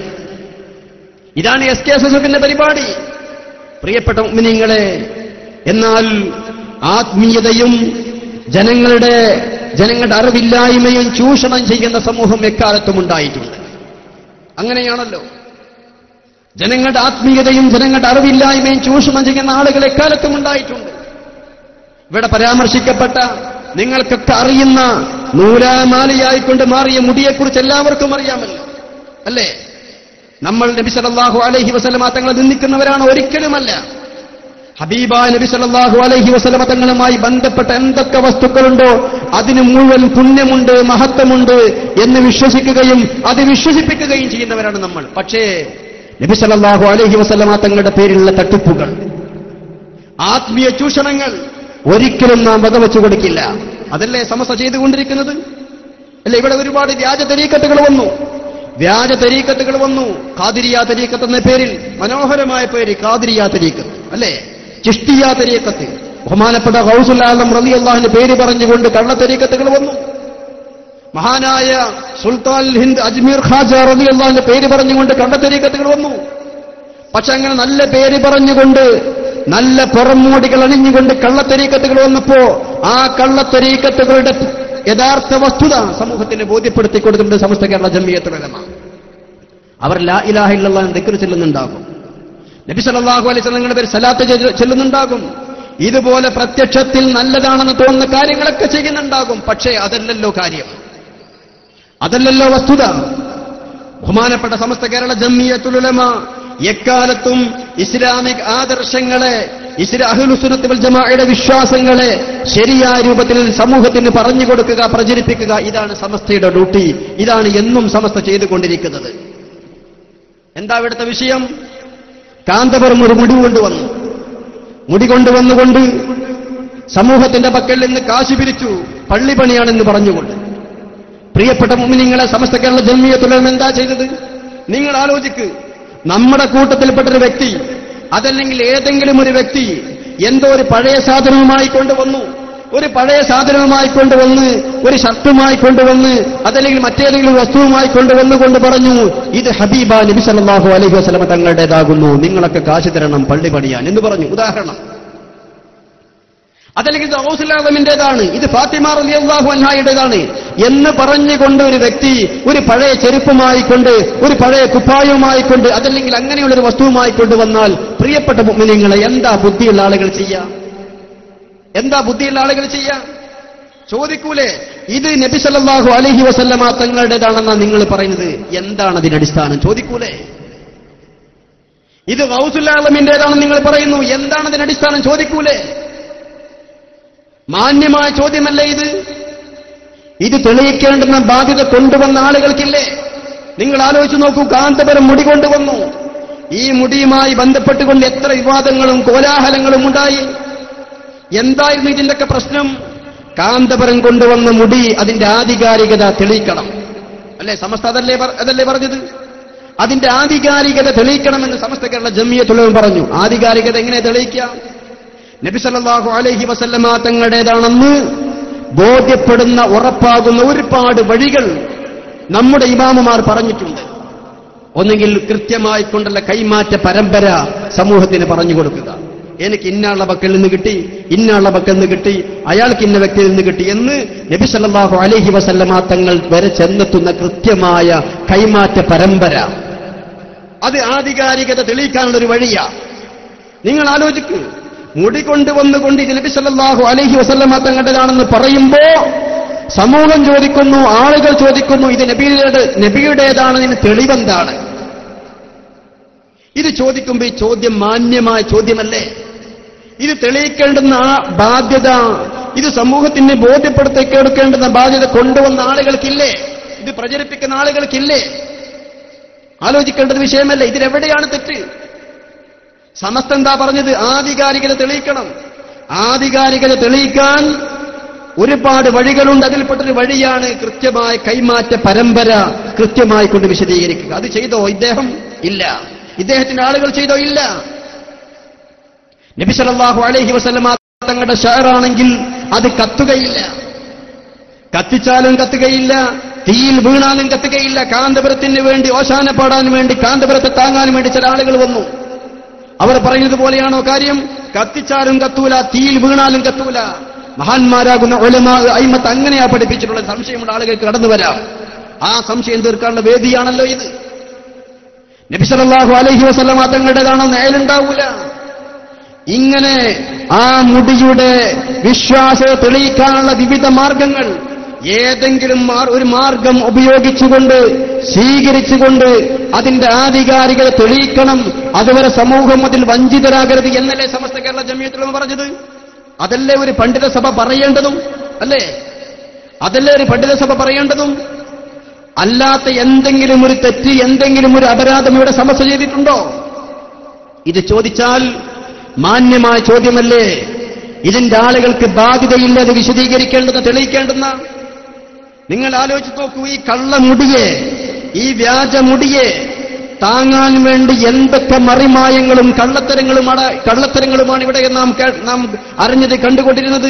ഇതാണ് എസ് കെ എസ് എസ് എഫിന്റെ പരിപാടി പ്രിയപ്പെട്ട ഉമ്മിനിങ്ങളെ എന്നാൽ ആത്മീയതയും ജനങ്ങളുടെ ജനങ്ങളുടെ അറിവില്ലായ്മയും ചൂഷണം ചെയ്യുന്ന സമൂഹം എക്കാലത്തും ഉണ്ടായിട്ടുണ്ട് അങ്ങനെയാണല്ലോ ജനങ്ങളുടെ ആത്മീയതയും ജനങ്ങളുടെ അറിവില്ലായ്മയും ചൂഷണം ചെയ്യുന്ന ആളുകൾ എക്കാലത്തും ഉണ്ടായിട്ടുണ്ട് ഇവിടെ പരാമർശിക്കപ്പെട്ട നിങ്ങൾക്കൊക്കെ അറിയുന്ന നൂലാമാലയായിക്കൊണ്ട് മാറിയ മുടിയെക്കുറിച്ച് എല്ലാവർക്കും അറിയാമല്ലോ അല്ലേ നമ്മൾ നബി സല്ലല്ലാഹു അലൈഹി വസല്ലമ തങ്ങളെ നിന്ദിക്കുന്നവരാണ് ഒരിക്കലുമല്ല ഹബീബ നബി സല്ലല്ലാഹു അലൈഹി വസല്ലമ തങ്ങളുമായി ബന്ധപ്പെട്ട എന്തൊക്കെ വസ്തുക്കളുണ്ടോ അതിന് മുഴുവൻ പുണ്യമുണ്ട് മഹത്വമുണ്ട് എന്ന് വിശ്വസിക്കുകയും അത് വിശ്വസിപ്പിക്കുകയും ചെയ്യുന്നവരാണ് നമ്മൾ പക്ഷേ നബി സല്ലല്ലാഹു അലൈഹി വസല്ലമ തങ്ങളുടെ പേരിലുള്ള തട്ടിപ്പുകൾ ആത്മീയ ചൂഷണങ്ങൾ ഒരിക്കലും നാം വകവെച്ചു കൊടുക്കില്ല അതല്ലേ സമസ്ത ചെയ്തുകൊണ്ടിരിക്കുന്നത് അല്ലെ ഇവിടെ ഒരുപാട് വ്യാജ തെരീക്കത്തുകൾ വന്നു വ്യാജ തെരീക്കത്തുകൾ വന്നു കാതിരിയ തെരീക്കത്ത് എന്ന പേരിൽ മനോഹരമായ പേര് കാതിരിയ തെരീക്കത്ത് അല്ലേ ചിഷ്ടിയ തെരീക്കത്ത് ബഹുമാനപ്പെട്ട ഹൗസുല്ലാലം റലി അള്ളാഹിന്റെ പേര് പറഞ്ഞുകൊണ്ട് കള്ള തെരീക്കത്തുകൾ വന്നു മഹാനായ സുൽത്താൻ ഹിന്ദ് അജ്മീർ ഖാജ റലി അള്ളാഹിന്റെ പേര് പറഞ്ഞുകൊണ്ട് കള്ള തെരീക്കത്തുകൾ വന്നു പക്ഷെ അങ്ങനെ നല്ല പേര് പറഞ്ഞുകൊണ്ട് നല്ല പുറംമൂടികൾ അണിഞ്ഞുകൊണ്ട് കള്ളത്തരീക്കത്തുകൾ വന്നപ്പോ ആ കള്ളത്തരീക്കത്തുകളുടെ യഥാർത്ഥ വസ്തുത സമൂഹത്തിന് ബോധ്യപ്പെടുത്തി കൊടുത്തിട്ടുണ്ട് സമസ്ത കേരള ജമ്മിയത്തുലമ അവർ ലാ ഇലാഹ ഇല്ലല്ലാഹ് എന്ന് ദിക്ർ ചെല്ലുന്നുണ്ടാകും നബി സല്ലല്ലാഹു അലൈഹി വസല്ലം നിങ്ങളുടെ പേര് സലാത്ത് ചെ- ചെല്ലുന്നുണ്ടാകും ഇതുപോലെ പ്രത്യക്ഷത്തിൽ നല്ലതാണെന്ന് തോന്നുന്ന കാര്യങ്ങളൊക്കെ ചെയ്യുന്നുണ്ടാകും പക്ഷേ അതല്ലല്ലോ കാര്യം അതല്ലല്ലോ വസ്തുത ബഹുമാനപ്പെട്ട സമസ്ത കേരള ജമ്മിയത്തുലമ എക്കാലത്തും ഇസ്ലാമിക് ആദർശങ്ങളെ ഇസ്ലാ അഹ്ലുസുന്നത്ത് വൽ ജമാഅയുടെ വിശ്വാസങ്ങളെ ശരിയായ രൂപത്തിൽ സമൂഹത്തിന് പറഞ്ഞു കൊടുക്കുക പ്രചരിപ്പിക്കുക ഇതാണ് സമസ്തയുടെ ഡ്യൂട്ടി ഇതാണ് എന്നും സമസ്ത ചെയ്തുകൊണ്ടിരിക്കുന്നത് എന്താ ഇവിടുത്തെ വിഷയം കാന്തപുരം ഒരു മുടി കൊണ്ടുവന്നു മുടി കൊണ്ടുവന്നുകൊണ്ട് സമൂഹത്തിന്റെ പക്കൽ നിന്ന് കാശ് പിരിച്ചു പള്ളി പണിയാണെന്ന് പറഞ്ഞുകൊണ്ട് പ്രിയപ്പെട്ട മുമിനിങ്ങളെ സമസ്ത കേരള ജന്മീയത്തുലം എന്താ ചെയ്തത് നിങ്ങൾ ആലോചിക്ക് നമ്മുടെ കൂട്ടത്തിൽപ്പെട്ടൊരു വ്യക്തി അതല്ലെങ്കിൽ ഏതെങ്കിലും ഒരു വ്യക്തി എന്തോ ഒരു പഴയ സാധനവുമായി കൊണ്ടുവന്നു ഒരു പഴയ സാധനവുമായി കൊണ്ടുവന്ന് ഒരു ഷർട്ടുമായി കൊണ്ടുവന്ന് അതല്ലെങ്കിൽ മറ്റേതെങ്കിലും വസ്തുവുമായി കൊണ്ടുവന്ന് കൊണ്ട് പറഞ്ഞു ഇത് ഹബീബ നബി സല്ലല്ലാഹു അലൈഹി വസല്ലമ തങ്ങളുടേതാകുന്നു നിങ്ങളൊക്കെ കാശ് തരണം പള്ളി പണിയാൻ എന്ന് പറഞ്ഞു ഉദാഹരണം അതല്ലെങ്കിൽ ഇത് ഔസുലാദമിന്റേതാണ് ഇത് ഫാത്തിമ റളിയല്ലാഹു അൻഹായുടേതാണ് എന്ന് പറഞ്ഞുകൊണ്ട് ഒരു വ്യക്തി ഒരു പഴയ ചെരുപ്പുമായി കൊണ്ട് ഒരു പഴയ കുപ്പായവുമായി കൊണ്ട് അതല്ലെങ്കിൽ അങ്ങനെയുള്ള ഒരു വസ്തുവുമായി കൊണ്ടുവന്നാൽ പ്രിയപ്പെട്ട മുഅ്മിനീങ്ങളെ എന്താ ബുദ്ധിയുള്ള ആളുകൾ ചെയ്യാം എന്താ ബുദ്ധിയുള്ള ആളുകൾ ചെയ്യാം ചോദിക്കൂലേ ഇത് നബി സല്ലല്ലാഹു അലൈഹി വസല്ലമ തങ്ങളുടേതാണെന്നാ നിങ്ങൾ പറയുന്നത് എന്താണ് അതിന്റെ അടിസ്ഥാനം ചോദിക്കൂലേ ഇത് ഗൗസുല്ലാളമിന്റേതാണെന്ന് നിങ്ങൾ പറയുന്നു എന്താണ് അതിന്റെ അടിസ്ഥാനം ചോദിക്കൂലേ മാന്യമായ ചോദ്യമല്ലേ ഇത് ഇത് തെളിയിക്കേണ്ടുന്ന ബാധ്യത കൊണ്ടുവന്ന ആളുകൾക്കില്ലേ നിങ്ങൾ ആലോചിച്ച് നോക്കൂ കാന്തപുരം മുടി കൊണ്ടുവന്നു ഈ മുടിയുമായി ബന്ധപ്പെട്ടുകൊണ്ട് എത്ര വിവാദങ്ങളും കോലാഹലങ്ങളും ഉണ്ടായി എന്തായിരുന്നു ഇതിന്റെയൊക്കെ പ്രശ്നം കാന്തപുരം കൊണ്ടുവന്ന മുടി അതിന്റെ ആധികാരികത തെളിയിക്കണം അല്ലേ സമസ്ത അതല്ലേ പറ- അതല്ലേ പറഞ്ഞത് അതിന്റെ ആധികാരികത തെളിയിക്കണമെന്ന് സമസ്ത കേരള ജമ്മിയത്തുള്ളവൻ പറഞ്ഞു ആധികാരികത എങ്ങനെ തെളിയിക്കാം നബി സല്ലല്ലാഹു അലൈഹി വസല്ലമ തങ്ങളുടേതാണെന്ന് ബോധ്യപ്പെടുന്ന ഉറപ്പാകുന്ന ഒരുപാട് വഴികൾ നമ്മുടെ ഇമാമുമാർ പറഞ്ഞിട്ടുണ്ട് ഒന്നുകിൽ കൃത്യമായി കൊണ്ടുള്ള കൈമാറ്റ പരമ്പര സമൂഹത്തിന് പറഞ്ഞു കൊടുക്കുക എനിക്ക് ഇന്നാള പക്കൽ നിന്ന് കിട്ടി ഇന്നാള പക്കൽ നിന്ന് കിട്ടി അയാൾക്ക് ഇന്ന വ്യക്തിയിൽ നിന്ന് കിട്ടി എന്ന് നബി സല്ലല്ലാഹു അലൈഹി വസല്ലമ തങ്ങൾ വരെ ചെന്നെത്തുന്ന കൃത്യമായ കൈമാറ്റ പരമ്പര അത് ആധികാരികത തെളിയിക്കാനുള്ള ഒരു വഴിയാ നിങ്ങൾ ആലോചിക്കൂ മുടി കൊണ്ടുവന്നുകൊണ്ട് ഇത് നബി സല്ലല്ലാഹു അലൈഹി വസല്ലമ തങ്ങളുടേതാണെന്ന് പറയുമ്പോ സമൂഹം ചോദിക്കുന്നു ആളുകൾ ചോദിക്കുന്നു ഇത് നബിയുടെ നബിയുടേതാണെന്നതിന് തെളിവെന്താണ് ഇത് ചോദിക്കുമ്പോൾ ഈ ചോദ്യം മാന്യമായ ചോദ്യമല്ലേ ഇത് തെളിയിക്കേണ്ടുന്ന ആ ബാധ്യത ഇത് സമൂഹത്തിന് ബോധ്യപ്പെടുത്തിക്കെടുക്കേണ്ടുന്ന ബാധ്യത കൊണ്ടുവന്ന ആളുകൾക്കില്ലേ ഇത് പ്രചരിപ്പിക്കുന്ന ആളുകൾക്കില്ലേ ആലോചിക്കേണ്ടത് വിഷയമല്ലേ ഇതിലെവിടെയാണ് തെറ്റ് സമസ്ത എന്താ പറഞ്ഞത് ആധികാരികത തെളിയിക്കണം ആധികാരികത തെളിയിക്കാൻ ഒരുപാട് വഴികളുണ്ട് അതിൽപ്പെട്ടൊരു വഴിയാണ് കൃത്യമായ കൈമാറ്റ പരമ്പര കൃത്യമായി കൊണ്ട് വിശദീകരിക്കുക അത് ചെയ്തോ ഇദ്ദേഹം ഇല്ല ഇദ്ദേഹത്തിന്റെ ആളുകൾ ചെയ്തോ ഇല്ല നബി സല്ലല്ലാഹു അലൈഹി വസല്ലമ തങ്ങളുടെ ഷെയറാണെങ്കിൽ അത് കത്തുകയില്ല കത്തിച്ചാലും കത്തുകയില്ല തീയിൽ വീണാലും കത്തുകയില്ല കാന്തപുരത്തിന് വേണ്ടി ഓശാന പാടാൻ വേണ്ടി കാന്തപുരത്തെ താങ്ങാൻ വേണ്ടി ചില ആളുകൾ വന്നു അവർ പറയുന്നത് പോലെയാണോ കാര്യം കത്തിച്ചാലും കത്തൂല തീയിൽ വീണാലും കത്തൂല മഹാന്മാരാകുന്ന ഒലമാ അയിമത്ത് അങ്ങനെയാ പഠിപ്പിച്ചിട്ടുള്ള സംശയമുള്ള ആളുകൾക്ക് കടന്നു വരാം ആ സംശയം തീർക്കാനുള്ള വേദിയാണല്ലോ ഇത് നബിസലല്ലാഹു അലൈഹി വസല്ലമ തങ്ങളുടേതാണോ നേലുണ്ടാവൂല ഇങ്ങനെ ആ മുടിയുടെ വിശ്വാസത്തെ തെളിയിക്കാനുള്ള വിവിധ മാർഗങ്ങൾ ഏതെങ്കിലും മാർ- ഒരു മാർഗം ഉപയോഗിച്ചുകൊണ്ട് സ്വീകരിച്ചുകൊണ്ട് അതിന്റെ ആധികാരികത തെളിയിക്കണം അതുവരെ സമൂഹം അതിൽ വഞ്ചിതരാകരുത് എന്നല്ലേ സമസ്ത കേരള ജമീയത്തിലും പറഞ്ഞത് അതല്ലേ ഒരു പണ്ഡിത സഭ പറയേണ്ടതും അല്ലേ അതല്ലേ ഒരു പണ്ഡിത സഭ പറയേണ്ടതും അല്ലാത്ത എന്തെങ്കിലും ഒരു തെറ്റ് എന്തെങ്കിലും ഒരു അപരാധം ഇവിടെ സമസ്ത ചെയ്തിട്ടുണ്ടോ ഇത് ചോദിച്ചാൽ മാന്യമായ ചോദ്യമല്ലേ ഇതിന്റെ ആളുകൾക്ക് ബാധ്യതയില്ല അത് വിശദീകരിക്കേണ്ടത് തെളിയിക്കേണ്ടുന്ന നിങ്ങൾ ആലോചിച്ച് നോക്കൂ ഈ കള്ളമുടിയെ ഈ വ്യാജമുടിയെ താങ്ങാൻ വേണ്ടി എന്തൊക്കെ മറിമായങ്ങളും കള്ളത്തരങ്ങളും അട കള്ളത്തരങ്ങളുമാണ് ഇവിടെ നാം കേ- നാം അറിഞ്ഞത് കണ്ടുകൊണ്ടിരുന്നത്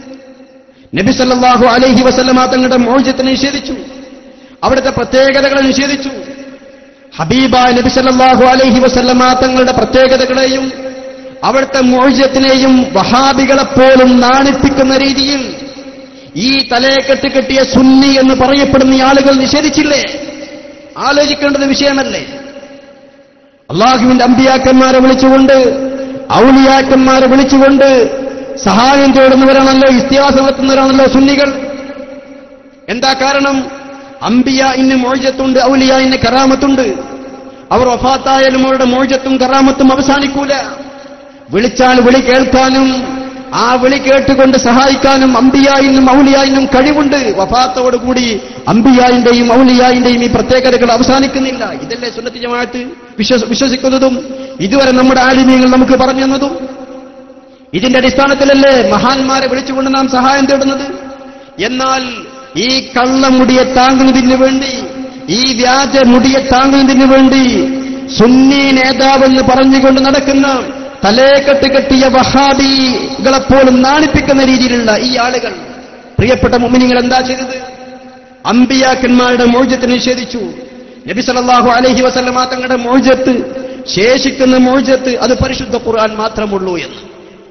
നബി സല്ലല്ലാഹു അലൈഹി വസല്ലമ തങ്ങളുടെ മോചത്തെ നിഷേധിച്ചു അവിടുത്തെ പ്രത്യേകതകളെ നിഷേധിച്ചു ഹബീബായ നബി സല്ലല്ലാഹു അലൈഹി വസല്ലമ തങ്ങളുടെ പ്രത്യേകതകളെയും അവിടുത്തെ മോചത്തിനെയും വഹാബികളെപ്പോലും നാണിപ്പിക്കുന്ന രീതിയിൽ ഈ തലയെക്കെട്ട് കെട്ടിയ സുന്നി എന്ന് പറയപ്പെടുന്ന ഈ ആളുകൾ നിഷേധിച്ചില്ലേ ആലോചിക്കേണ്ടത് വിഷയമല്ലേ അള്ളാഹുവിന്റെ അമ്പിയാക്കന്മാരെ വിളിച്ചുകൊണ്ട് ഔലിയാക്കന്മാരെ വിളിച്ചുകൊണ്ട് സഹായം തേടുന്നവരാണല്ലോ ഇസ്തിഹാസം നടത്തുന്നവരാണല്ലോ സുന്നികൾ എന്താ കാരണം അമ്പിയ ഇന്ന് മോചത്തുണ്ട് ഔലിയ ഇന്ന് കറാമത്തുണ്ട് അവർ വഫാത്തായാലും അവരുടെ മോചത്തും കറാമത്തും അവസാനിക്കൂല വിളിച്ചാൽ വിളി കേൾക്കാനും ആ വിളി കേട്ടുകൊണ്ട് സഹായിക്കാനും അമ്പിയായിനും ഔലിയായിനും കഴിവുണ്ട് വഫാത്തോടുകൂടി അമ്പിയായിന്റെയും ഔലിയായിന്റെയും ഈ പ്രത്യേകതകൾ അവസാനിക്കുന്നില്ല ഇതല്ലേ സുന്നത്തി ജമാഅത്ത് വിശ്വസ വിശ്വസിക്കുന്നതും ഇതുവരെ നമ്മുടെ ആലിമ്യങ്ങൾ നമുക്ക് പറഞ്ഞു തന്നതും ഇതിന്റെ അടിസ്ഥാനത്തിലല്ലേ മഹാന്മാരെ വിളിച്ചുകൊണ്ട് നാം സഹായം തേടുന്നത് എന്നാൽ ഈ കള്ളമുടിയെ താങ്ങുന്നതിന് വേണ്ടി ഈ വ്യാജ മുടിയെ താങ്ങുന്നതിന് വേണ്ടി സുന്നി നേതാവെന്ന് പറഞ്ഞുകൊണ്ട് നടക്കുന്ന തലേക്കെട്ട് കെട്ടിയ വഹാബികളെപ്പോലും നാണിപ്പിക്കുന്ന രീതിയിലുള്ള ഈ ആളുകൾ പ്രിയപ്പെട്ട മുമിനിങ്ങൾ എന്താ ചെയ്തത് അമ്പിയാക്കന്മാരുടെ മോചത്തെ നിഷേധിച്ചു നബി സല്ലല്ലാഹു അലൈഹി വസല്ലമ തങ്ങളുടെ മോചത്ത് ശേഷിക്കുന്ന മോചത്ത് അത് പരിശുദ്ധ ഖുർആൻ മാത്രമുള്ളൂ എന്ന്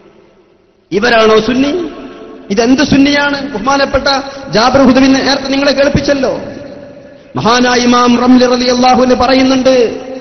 ഇവരാണോ സുന്നി ഇതെന്ത് സുന്നിയാണ് ബഹുമാനപ്പെട്ട ജാബർ ഹുദവിൻ നേരത്തെ നിങ്ങളെ കേൾപ്പിച്ചല്ലോ മഹാനായ ഇമാം റംലി റളിയല്ലാഹു അൻഹു പറയുന്നുണ്ട്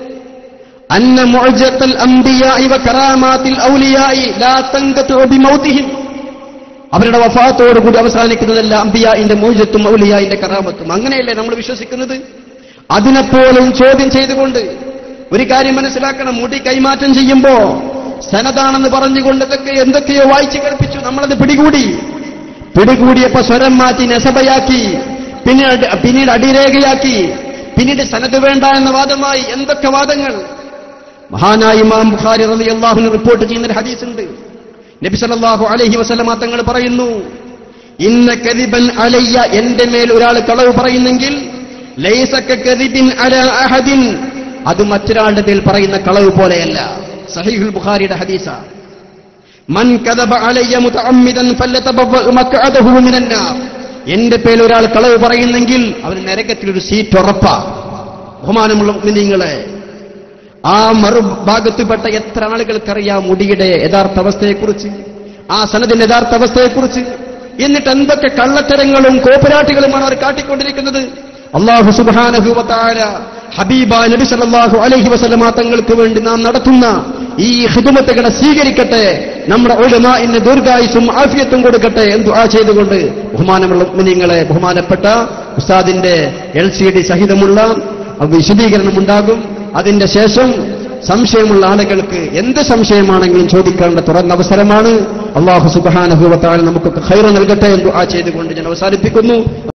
അന്ന മുഅ്ജത്തൽ അംബിയാഇ വ കറാമാത്തിൽ ഔലിയാഇ ലാ തൻഖതു ബിമൗതിഹിം അവരുടെ വഫാത്തോടുകൂടി അവസാനിക്കുന്നതല്ല അംബിയായിന്റെ മോചത്തും ഔലിയായിന്റെ കറാമത്തും അങ്ങനെയല്ലേ നമ്മൾ വിശ്വസിക്കുന്നത് അതിനെപ്പോലും ചോദ്യം ചെയ്തുകൊണ്ട് ഒരു കാര്യം മനസ്സിലാക്കണം മുടി കൈമാറ്റം ചെയ്യുമ്പോ സനതാണെന്ന് പറഞ്ഞുകൊണ്ട് ഇതൊക്കെ എന്തൊക്കെയോ വായിച്ചു കേൾപ്പിച്ചു നമ്മളത് പിടികൂടി പിടികൂടിയപ്പോ സ്വരം മാറ്റി നെസബയാക്കി പിന്നീട് പിന്നീട് അടിരേഖയാക്കി പിന്നീട് സനത് വേണ്ട എന്ന വാദമായി എന്തൊക്കെ വാദങ്ങൾ മഹാനായ ഇമാം ബുഖാരി റളിയല്ലാഹു റിപ്പോർട്ട് ചെയ്യുന്ന ഒരു ഹദീസ് ഉണ്ട് നബി സല്ലല്ലാഹു അലൈഹി വസല്ലമ തങ്ങൾ പറയുന്നു ഇന്ന കദിബൻ അലയ്യ എന്റെ മേൽ ഒരാൾ കളവ് പറയുന്നെങ്കിൽ ലൈസ കദിബിൻ അലാ അഹദിൻ അത് മറ്റൊരാളുടെ മേൽ പറയുന്ന കളവ് പോലെയല്ല സഹീഹുൽ ബുഖാരിയുടെ ഹദീസ മൻ കദബ അലയ്യ മുതഅമ്മിദൻ ഫല്ലതബവ്വ മഖഅദഹു മിനൻ നാർ എന്റെ പേരിൽ ഒരാൾ കളവ് പറയുന്നെങ്കിൽ അവന് നരകത്തിൽ ഒരു സീറ്റ് ഉറപ്പാ ബഹുമാനമുള്ള മുഅ്മിനീങ്ങളെ ആ മറുഭാഗത്തുപെട്ട എത്ര ആളുകൾക്കറിയാം മുടിയുടെ യഥാർത്ഥ അവസ്ഥയെക്കുറിച്ച് ആ സനദിന്റെ യഥാർത്ഥ അവസ്ഥയെക്കുറിച്ച് എന്നിട്ട് എന്തൊക്കെ കള്ളത്തരങ്ങളും കോപ്പരാട്ടികളുമാണ് അവർ കാട്ടിക്കൊണ്ടിരിക്കുന്നത് അള്ളാഹു സുബാനഹുവത്താര ഹബീബ നബി സല്ലല്ലാഹു അലൈഹി വസല്ലമ തങ്ങൾക്ക് വേണ്ടി നാം നടത്തുന്ന ഈ ഹിദുമത്തുകളെ സ്വീകരിക്കട്ടെ നമ്മുടെ ഒഴുമ ഇന്ന് ദീർഘായുസും ആഫിയത്തും കൊടുക്കട്ടെ എന്ന് ദുആ ചെയ്തുകൊണ്ട് ബഹുമാനമുള്ള മുനിങ്ങളെ ബഹുമാനപ്പെട്ട ഉസ്താദിന്റെ എൽ സി ഡി സഹിതമുള്ള വിശദീകരണം ഉണ്ടാകും അതിന്റെ ശേഷം സംശയമുള്ള ആളുകൾക്ക് എന്ത് സംശയമാണെങ്കിലും ചോദിക്കേണ്ട തുറന്ന അവസരമാണ് അള്ളാഹു സുബാനഹുവത്താൽ നമുക്കൊക്കെ ഖൈറ നൽകട്ടെ എന്ന് ദുആ ചെയ്തുകൊണ്ട് ഞാൻ അവസാനിപ്പിക്കുന്നു